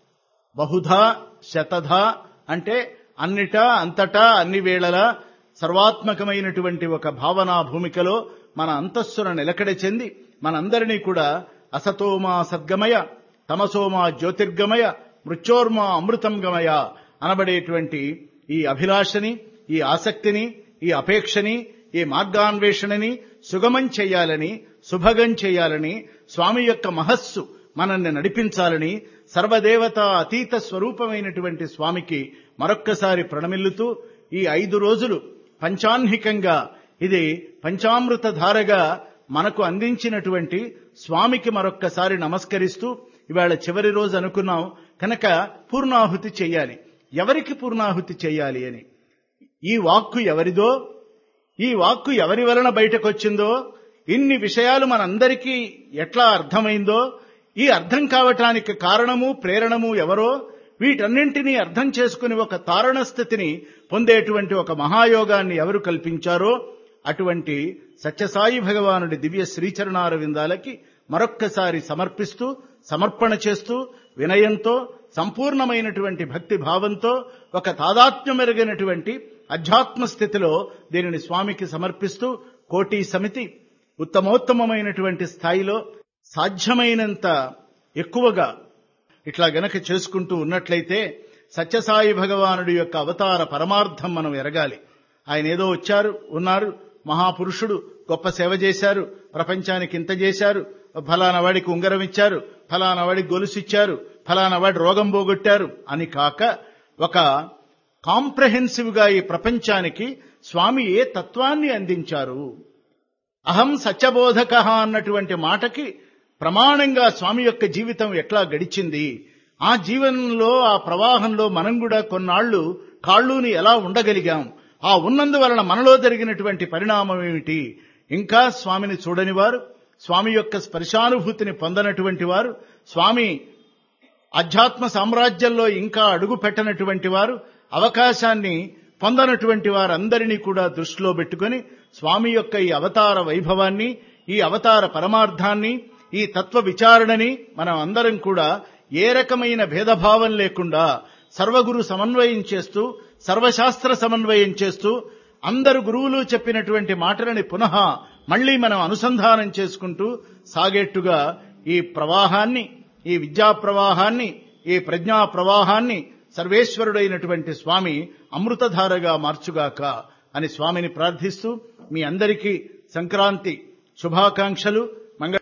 బహుధా శతధా అంటే అన్నిటా అంతటా అన్ని వేళలా సర్వాత్మకమైనటువంటి ఒక భావనా భూమికలో మన అంతస్సును నిలకడ చెంది మనందరినీ కూడా అసతోమా సద్గమయ తమసోమా జ్యోతిర్గమయ మృత్యోర్మా అమృతం గమయ అనబడేటువంటి ఈ అభిలాషని ఈ ఆసక్తిని ఈ అపేక్షని ఈ మార్గాన్వేషణని సుగమం చేయాలని సుభగం చేయాలని స్వామి యొక్క మహస్సు మనల్ని నడిపించాలని సర్వదేవత అతీత స్వరూపమైనటువంటి స్వామికి మరొక్కసారి ప్రణమిల్లుతూ ఈ ఐదు రోజులు పంచాహ్నికంగా ఇది పంచామృత ధారగా మనకు అందించినటువంటి స్వామికి మరొక్కసారి నమస్కరిస్తూ ఇవాళ చివరి రోజు అనుకున్నాం కనుక పూర్ణాహుతి చెయ్యాలి ఎవరికి పూర్ణాహుతి చెయ్యాలి అని ఈ వాక్కు ఎవరిదో ఈ వాక్కు ఎవరి వలన బయటకొచ్చిందో ఇన్ని విషయాలు మనందరికీ ఎట్లా అర్థమైందో ఈ అర్థం కావటానికి కారణము ప్రేరణము ఎవరో వీటన్నింటినీ అర్థం చేసుకుని ఒక తారణ స్థితిని పొందేటువంటి ఒక మహాయోగాన్ని ఎవరు కల్పించారో అటువంటి సత్యసాయి భగవానుడి దివ్య శ్రీచరణార విందాలకి మరొక్కసారి సమర్పిస్తూ సమర్పణ చేస్తూ వినయంతో సంపూర్ణమైనటువంటి భక్తి భావంతో ఒక తాదాత్మ్యమెరుగైనటువంటి అధ్యాత్మ స్థితిలో దీనిని స్వామికి సమర్పిస్తూ కోటి సమితి ఉత్తమోత్తమమైనటువంటి స్థాయిలో సాధ్యమైనంత ఎక్కువగా ఇట్లా గనక చేసుకుంటూ ఉన్నట్లయితే సత్యసాయి భగవానుడి యొక్క అవతార పరమార్థం మనం ఎరగాలి ఆయన ఏదో వచ్చారు ఉన్నారు మహాపురుషుడు గొప్ప సేవ చేశారు ప్రపంచానికి ఇంత చేశారు ఫలానా వాడికి ఉంగరం ఇచ్చారు ఫలానా వాడికి గొలుసు ఇచ్చారు ఫలానా వాడి రోగం పోగొట్టారు అని కాక ఒక కాంప్రహెన్సివ్ గా ఈ ప్రపంచానికి స్వామి ఏ తత్వాన్ని అందించారు అహం సత్యబోధక అన్నటువంటి మాటకి ప్రమాణంగా స్వామి యొక్క జీవితం ఎట్లా గడిచింది ఆ జీవనంలో ఆ ప్రవాహంలో మనం కూడా కొన్నాళ్లు కాళ్ళుని ఎలా ఉండగలిగాం ఆ ఉన్నందువలన మనలో జరిగినటువంటి పరిణామం ఏమిటి ఇంకా స్వామిని చూడని వారు స్వామి యొక్క స్పర్శానుభూతిని పొందనటువంటి వారు స్వామి అధ్యాత్మ సామ్రాజ్యంలో ఇంకా అడుగు పెట్టనటువంటి వారు అవకాశాన్ని పొందనటువంటి వారందరినీ కూడా దృష్టిలో పెట్టుకుని స్వామి యొక్క ఈ అవతార వైభవాన్ని ఈ అవతార పరమార్థాన్ని ఈ తత్వ విచారణని మనం అందరం కూడా ఏ రకమైన భేదభావం లేకుండా సర్వగురు సమన్వయం చేస్తూ సర్వశాస్త్ర సమన్వయం చేస్తూ అందరు గురువులు చెప్పినటువంటి మాటలని పునః మళ్లీ మనం అనుసంధానం చేసుకుంటూ సాగేట్టుగా ఈ ప్రవాహాన్ని ఈ విద్యా ప్రవాహాన్ని ఈ ప్రజ్ఞా ప్రవాహాన్ని సర్వేశ్వరుడైనటువంటి స్వామి అమృతధారగా మార్చుగాక అని స్వామిని ప్రార్థిస్తూ మీ అందరికీ సంక్రాంతి శుభాకాంక్షలు